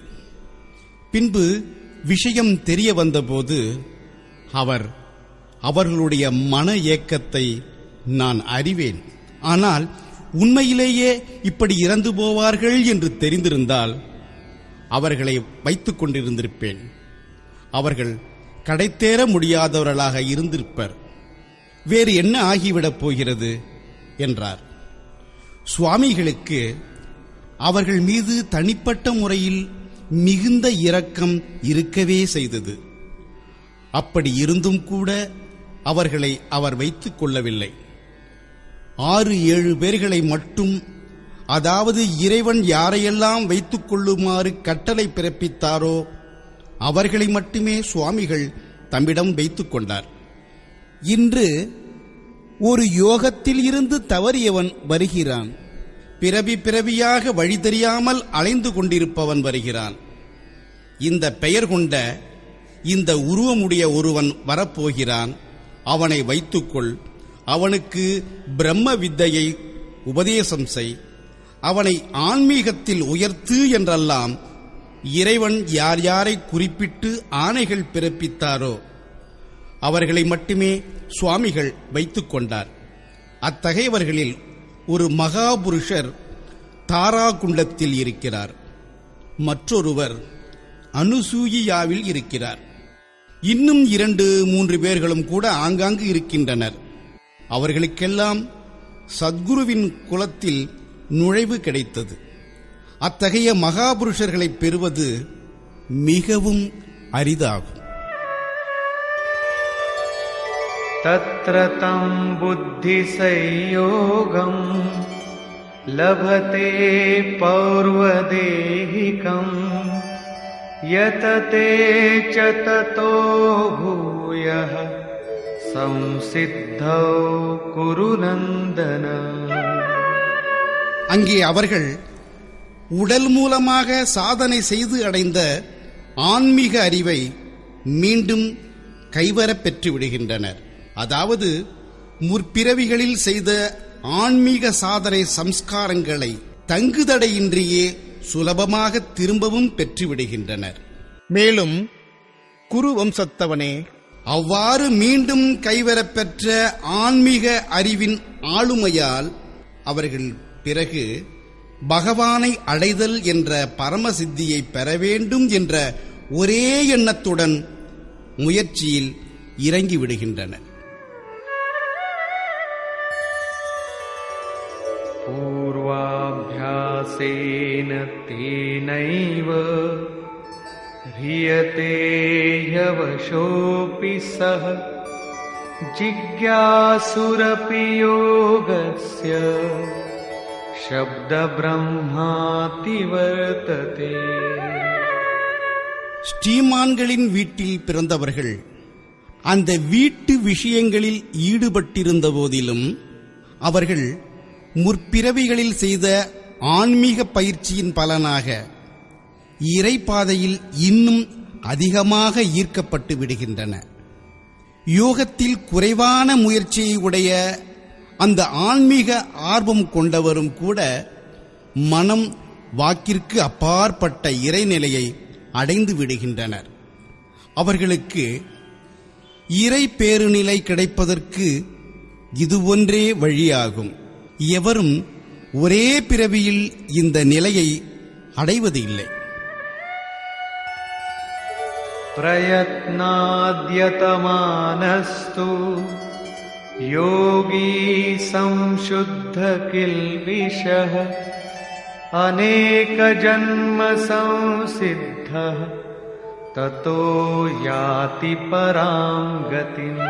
பின்பு விஷயம் தெரிய வந்தபோது அவர் அவர்களுடைய மன ஏக்கத்தை நான் அறிவேன் ஆனால் உண்மையிலேயே இப்படி இறந்து போவார்கள் என்று தெரிந்திருந்தால் அவர்களை வைத்துக் கொண்டிருந்திருப்பேன் அவர்கள் கடைத்தேற முடியாதவர்களாக இருந்திருப்பர் வேறு என்ன ஆகிவிடப் போகிறது என்றார் சுவாமிகளுக்கு அவர்கள் மீது தனிப்பட்ட முறையில் மிகுந்த இரக்கம் இருக்கவே செய்தது அப்படி இருந்தும் கூட அவர்களை அவர் வைத்துக் கொள்ளவில்லை ஆறு ஏழு பேர்களை மட்டும் அதாவது இறைவன் யாரையெல்லாம் வைத்துக் கொள்ளுமாறு கட்டளை பிறப்பித்தாரோ அவர்களை மட்டுமே சுவாமிகள் தம்மிடம் வைத்துக் கொண்டார் இன்று ஒரு யோகத்தில் இருந்து தவறியவன் வருகிறான் பிறவி பிறவியாக வழி தெரியாமல் அலைந்து கொண்டிருப்பவன் வருகிறான் இந்த பெயர் கொண்ட இந்த உருவமுடைய ஒருவன் வரப்போகிறான் அவனை வைத்துக்கொள் அவனுக்கு பிரம்ம வித்தையை உபதேசம் செய் அவனை ஆன்மீகத்தில் உயர்த்து என்றெல்லாம் இறைவன் யார் யாரை குறிப்பிட்டு ஆணைகள் பிறப்பித்தாரோ அவர்களை மட்டுமே சுவாமிகள் வைத்துக் கொண்டார் அத்தகையவர்களில் ஒரு மகாபுருஷர் தாராகுண்டத்தில் இருக்கிறார் மற்றொருவர் அனுசூயியாவில் இருக்கிறார் இன்னும் இரண்டு மூன்று பேர்களும் கூட ஆங்காங்கு இருக்கின்றனர் அவர்களுக்கெல்லாம் சத்குருவின் குலத்தில் நுழைவு கிடைத்தது அத்தகைய மகாபுருஷர்களை பெறுவது மிகவும் அரிதாகும் तत्र तं बुद्धिसंयोगम् लभते पौर्वदेहिकम् यतते च ततो भूयः संसिद्धौ कुरु नन्दन அங்கே அவர்கள் உடல் மூலமாக சாதனை செய்து அடைந்த ஆன்மீக அறிவை மீண்டும் கைவரப் பெற்று விடுகின்றனர் அதாவது முற்பிறவிகளில் செய்த ஆன்மீக சாதனை சம்ஸ்காரங்களை தங்குதடையின்றியே சுலபமாக திரும்பவும் பெற்று விடுகின்றனர் மேலும் குரு வம்சத்தவனே அவ்வாறு மீண்டும் கைவரப் பெற்ற ஆன்மீக அறிவின் ஆளுமையால் அவர்கள் பிறகு பகவானை அடைதல் என்ற பரமசித்தியை பெற வேண்டும் என்ற ஒரே எண்ணத்துடன் முயற்சியில் இறங்கி விடுகின்றனர் पूर्वाभ्यासेन तेनैव ह्रियते ह्यवशोऽपि सः जिज्ञासुरपि योगस्य शब्दब्रह्माति वर्तते ஸ்ரீமான்களின் வீட்டில் பிறந்தவர்கள் அந்த வீட்டு விஷயங்களில் ஈடுபட்டிருந்த போதிலும் அவர்கள் முற்பிறவிகளில் செய்த ஆன்மீக பயிற்சியின் பலனாக இறைப்பாதையில் இன்னும் அதிகமாக ஈர்க்கப்பட்டு விடுகின்றன யோகத்தில் குறைவான முயற்சியை உடைய அந்த ஆன்மீக ஆர்வம் கொண்டவரும் கூட மனம் வாக்கிற்கு அப்பாற்பட்ட இறைநிலையை அடைந்து விடுகின்றனர் அவர்களுக்கு இறை பேருநிலை கிடைப்பதற்கு இது ஒன்றே வழியாகும் எவரும் ஒரே பிறவியில் இந்த நிலையை அடைவது இல்லை प्रयत्नाद्यतमानस्तु योगी संशुद्धकिल्बिषः अनेकजन्मसंसिद्धः ततो याति परां गतिम्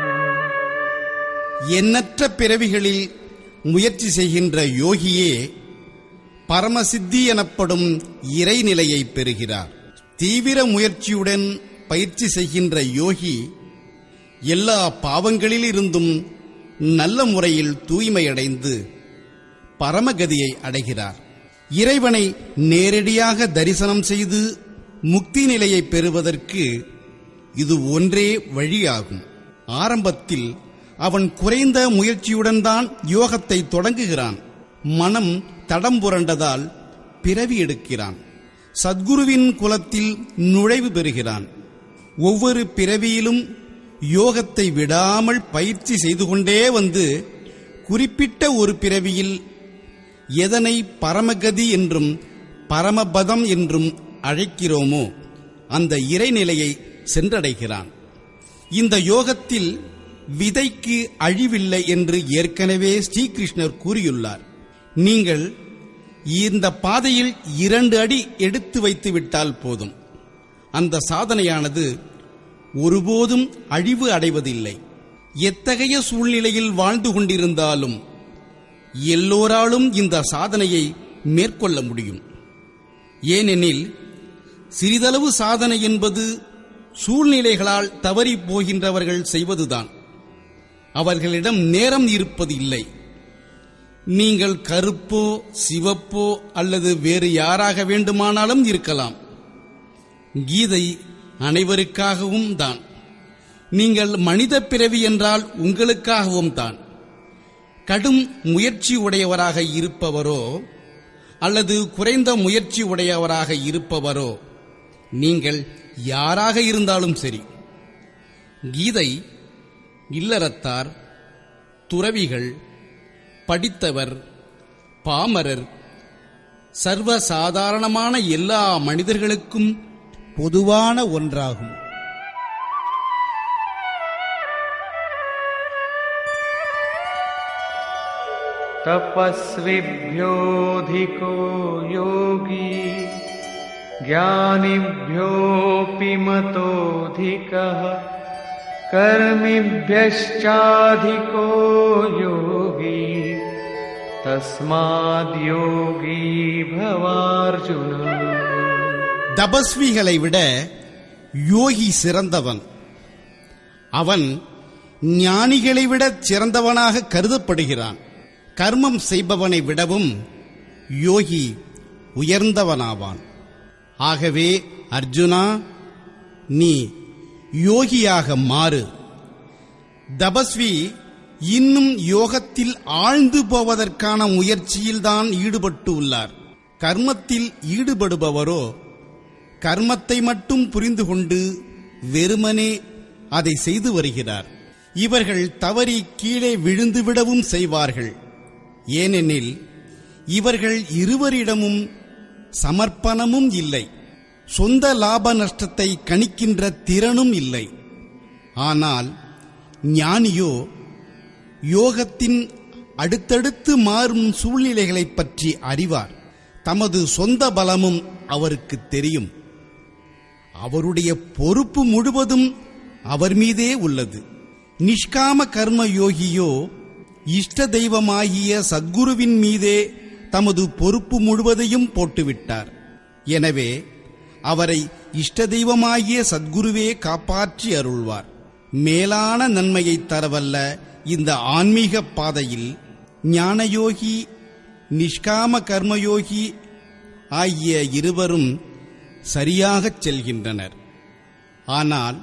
எண்ணற்ற பிறவிகளில் முயற்சி செய்கின்ற யோகியே பரமசித்தி எனப்படும் இறைநிலையை பெறுகிறார் தீவிர முயற்சியுடன் பயிற்சி செய்கின்ற யோகி எல்லா பாவங்களிலிருந்தும் நல்ல முறையில் தூய்மையடைந்து பரமகதியை அடைகிறார் இறைவனை நேரடியாக தரிசனம் செய்து முக்தி நிலையை பெறுவதற்கு இது ஒன்றே வழியாகும் ஆரம்பத்தில் அவன் குறைந்த முயற்சியுடன் தான் யோகத்தை தொடங்குகிறான் மனம் தடம் புரண்டதால் பிறவி எடுக்கிறான் சத்குருவின் குலத்தில் நுழைவு பெறுகிறான் ஒவ்வொரு பிறவியிலும் யோகத்தை விடாமல் பயிற்சி செய்து கொண்டே வந்து குறிப்பிட்ட ஒரு பிறவியில் எதனை பரமகதி என்றும் பரமபதம் என்றும் அழைக்கிறோமோ அந்த இறைநிலையை சென்றடைகிறான் இந்த யோகத்தில் விதைக்கு அழிவில்லை என்று ஏற்கனவே ஸ்ரீகிருஷ்ணர் கூறியுள்ளார் நீங்கள் இந்த பாதையில் இரண்டு அடி எடுத்து வைத்து விட்டால் போதும் அந்த சாதனையானது ஒருபோதும் அழிவு அடைவதில்லை எத்தகைய சூழ்நிலையில் வாழ்ந்து கொண்டிருந்தாலும் எல்லோராலும் இந்த சாதனையை மேற்கொள்ள முடியும் ஏனெனில் சிறிதளவு சாதனை என்பது சூழ்நிலைகளால் தவறி போகின்றவர்கள் செய்வதுதான் அவர்களிடம் நேரம் இருப்பது இல்லை நீங்கள் கருப்போ சிவப்போ அல்லது வேறு யாராக வேண்டுமானாலும் இருக்கலாம் கீதை அனைவருக்காகவும் தான் நீங்கள் மனித பிறவி என்றால் உங்களுக்காகவும் தான் கடும் முயற்சி உடையவராக இருப்பவரோ அல்லது குறைந்த முயற்சி உடையவராக இருப்பவரோ நீங்கள் யாராக இருந்தாலும் சரி கீதை இல்லறத்தார் துறவிகள் படித்தவர் பாமரர் சர்வசாதாரணமான எல்லா மனிதர்களுக்கும் பொதுவான ஒன்றாகும் तपस्विभ्योऽधिको योगी ज्ञानिभ्योऽपि मतोऽधिकः कर्मिभ्यश्चाधिको योगी तस्माद्योगी भवार्जुन தபஸ்விகளை விட யோகி சிறந்தவன் அவன் ஞானிகளை விட சிறந்தவனாக கருதப்படுகிறான் கர்மம் செய்பவனை விடவும் யோகி உயர்ந்தவனாவான் ஆகவே அர்ஜுனா நீ யோகியாக மாறு தபஸ்வி இன்னும் யோகத்தில் ஆழ்ந்து போவதற்கான முயற்சியில்தான் ஈடுபட்டு உள்ளார் கர்மத்தில் ஈடுபடுபவரோ கர்மத்தை மட்டும் புரிந்து கொண்டு வெறுமனே அதை செய்து வருகிறார் இவர்கள் தவறி கீழே விழுந்துவிடவும் செய்வார்கள் ஏனெனில் இவர்கள் இருவரிடமும் சமர்ப்பணமும் இல்லை சொந்த லாப நஷ்டத்தை கணிக்கின்ற திறனும் இல்லை ஆனால் ஞானியோ யோகத்தின் அடுத்தடுத்து மாறும் சூழ்நிலைகளைப் பற்றி அறிவார் தமது சொந்த பலமும் அவருக்கு தெரியும் அவருடைய பொறுப்பு முழுவதும் அவர் மீதே உள்ளது நிஷ்காம கர்ம யோகியோ இஷ்ட தெய்வமாகிய சத்குருவின் மீதே தமது பொறுப்பு முழுவதையும் போட்டுவிட்டார் எனவே அவரை இஷ்ட தெய்வமாகிய சத்குருவே காப்பாற்றி அருள்வார் மேலான நன்மையை தரவல்ல இந்த ஆன்மீக பாதையில் ஞானயோகி நிஷ்காம கர்மயோகி ஆகிய இருவரும் சரியாகச் செல்கின்றனர் ஆனால்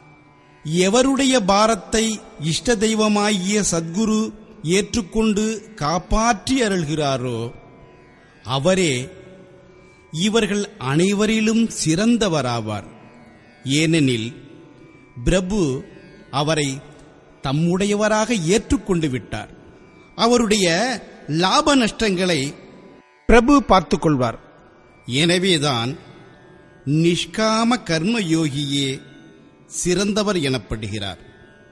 எவருடைய பாரத்தை இஷ்ட தெய்வமாகிய சத்குரு ஏற்றுக்கொண்டு காப்பாற்றி அருள்கிறாரோ அவரே இவர்கள் அனைவரிலும் சிறந்தவராவார் ஏனெனில் பிரபு அவரை தம்முடையவராக ஏற்றுக்கொண்டு விட்டார் அவருடைய லாப நஷ்டங்களை பிரபு பார்த்துக் கொள்வார் எனவேதான் நிஷ்காம கர்ம யோகியே சிறந்தவர் எனப்படுகிறார்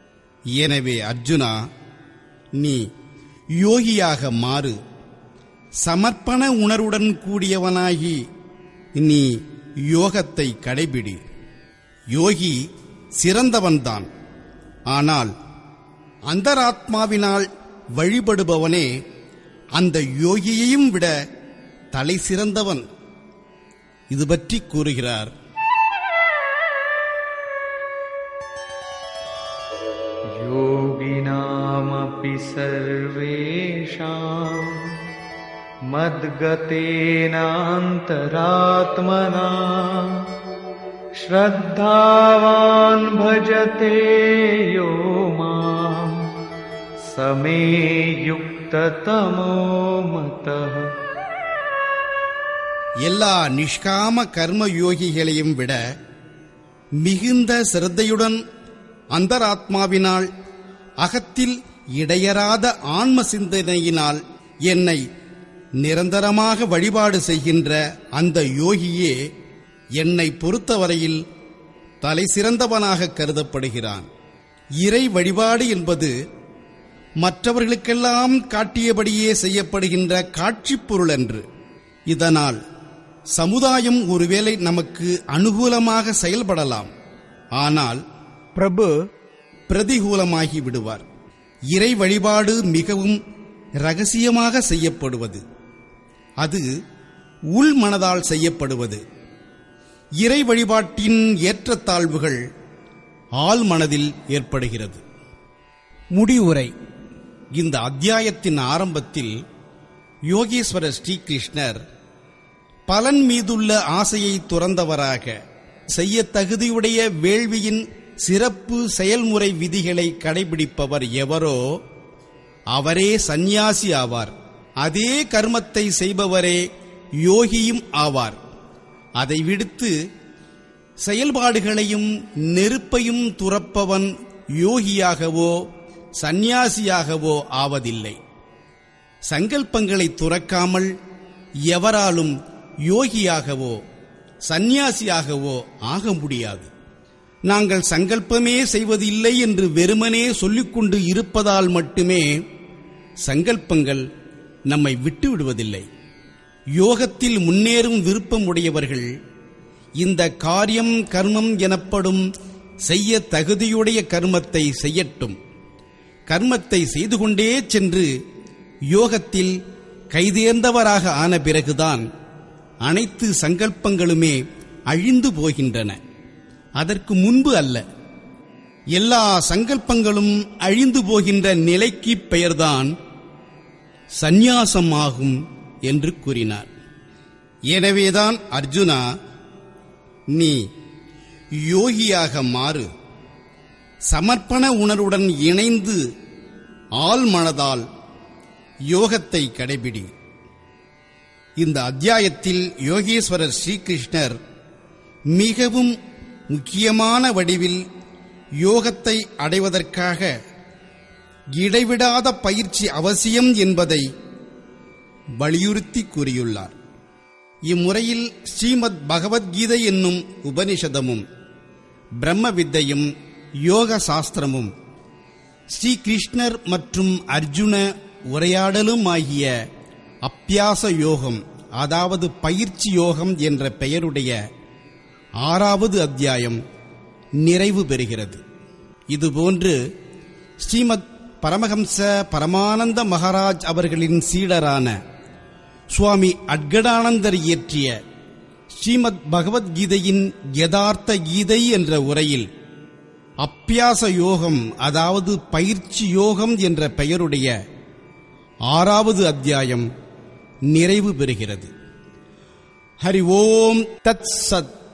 எனவே அர்ஜுனா நீ யோகியாக மாறு சமர்ப்பண உணர்வுடன் கூடியவனாகி நீ யோகத்தை கடைபிடி யோகி சிறந்தவன்தான் ஆனால் அந்தராத்மாவினால் வழிபடுபவனே அந்த யோகியையும் விட தலை சிறந்தவன் இது பற்றி கூறுகிறார் योगिनामपि सर्वेषाम् मद्गतेनान्तरात्मना श्रद्धावान् भजते यो माम् समे युक्ततमो मतः எல்லா நிஷ்காம கர்ம யோகிகளையும் விட மிகுந்த சிரத்தையுடன் அந்தராத்மாவினால் அகத்தில் இடையறாத ஆன்ம சிந்தனையினால் என்னை நிரந்தரமாக வழிபாடு செய்கின்ற அந்த யோகியே என்னை பொறுத்தவரையில் தலை சிறந்தவனாக கருதப்படுகிறான் இறை வழிபாடு என்பது மற்றவர்களுக்கெல்லாம் காட்டியபடியே செய்யப்படுகின்ற காட்சிப் பொருள் என்று இதனால் சமுதாயம் ஒருவேளை நமக்கு அனுகூலமாக செயல்படலாம் ஆனால் பிரபு பிரதிகூலமாகி விடுவார் இறை வழிபாடு மிகவும் ரகசியமாக செய்யப்படுவது அது உள் மனதால் செய்யப்படுவது இறை வழிபாட்டின் ஏற்றத்தாழ்வுகள் ஆள் மனதில் ஏற்படுகிறது முடிவுரை இந்த அத்தியாயத்தின் ஆரம்பத்தில் யோகேஸ்வரர் ஸ்ரீகிருஷ்ணர் பலன் மீதுள்ள ஆசையை துறந்தவராக செய்ய தகுதியுடைய வேள்வியின் சிறப்பு செயல்முறை விதிகளை கடைபிடிப்பவர் எவரோ அவரே சந்நியாசி ஆவார் அதே கர்மத்தை செய்பவரே யோகியும் ஆவார் அதை விடுத்து செயல்பாடுகளையும் நெருப்பையும் துறப்பவன் யோகியாகவோ சந்நியாசியாகவோ ஆவதில்லை சங்கல்பங்களை துறக்காமல் எவராலும் யோகியாகவோ சந்நியாசியாகவோ ஆக முடியாது நாங்கள் சங்கல்பமே செய்வதில்லை என்று வெறுமனே சொல்லிக்கொண்டு இருப்பதால் மட்டுமே சங்கல்பங்கள் நம்மை விட்டு விடுவதில்லை யோகத்தில் முன்னேறும் விருப்பம் உடையவர்கள் இந்த காரியம் கர்மம் எனப்படும் செய்ய தகுதியுடைய கர்மத்தை செய்யட்டும் கர்மத்தை செய்து கொண்டே சென்று யோகத்தில் கைதேர்ந்தவராக ஆன பிறகுதான் அனைத்து சங்கல்பங்களுமே அழிந்து போகின்றன அதற்கு முன்பு அல்ல எல்லா சங்கல்பங்களும் அழிந்து போகின்ற நிலைக்கு பெயர்தான் சந்நியாசம் ஆகும் என்று கூறினார் எனவேதான் அர்ஜுனா நீ யோகியாக மாறு சமர்ப்பண உணர்வுடன் இணைந்து ஆள் மனதால் யோகத்தை கடைபிடி இந்த அத்தியாயத்தில் யோகேஸ்வரர் ஸ்ரீகிருஷ்ணர் மிகவும் முக்கியமான வடிவில் யோகத்தை அடைவதற்காக இடைவிடாத பயிற்சி அவசியம் என்பதை வலியுறுத்தி கூறியுள்ளார் இம்முறையில் ஸ்ரீமத் பகவத்கீதை என்னும் உபனிஷதமும் பிரம்ம வித்தையும் யோக சாஸ்திரமும் ஸ்ரீகிருஷ்ணர் மற்றும் அர்ஜுன உரையாடலும் ஆகிய அப்பியாச யோகம் அதாவது பயிற்சி யோகம் என்ற பெயருடைய ஆறாவது அத்தியாயம் நிறைவு பெறுகிறது இதுபோன்று ஸ்ரீமத் பரமஹம்ச பரமானந்த மகாராஜ் அவர்களின் சீடரான சுவாமி அட்கடானந்தர் இயற்றிய ஸ்ரீமத் பகவத்கீதையின் யதார்த்த கீதை என்ற உரையில் அப்பியாச யோகம் அதாவது பயிற்சி யோகம் என்ற பெயருடைய ஆறாவது அத்தியாயம் நிறைவு பெறுகிறது ஹரி ஓம் தத் சத்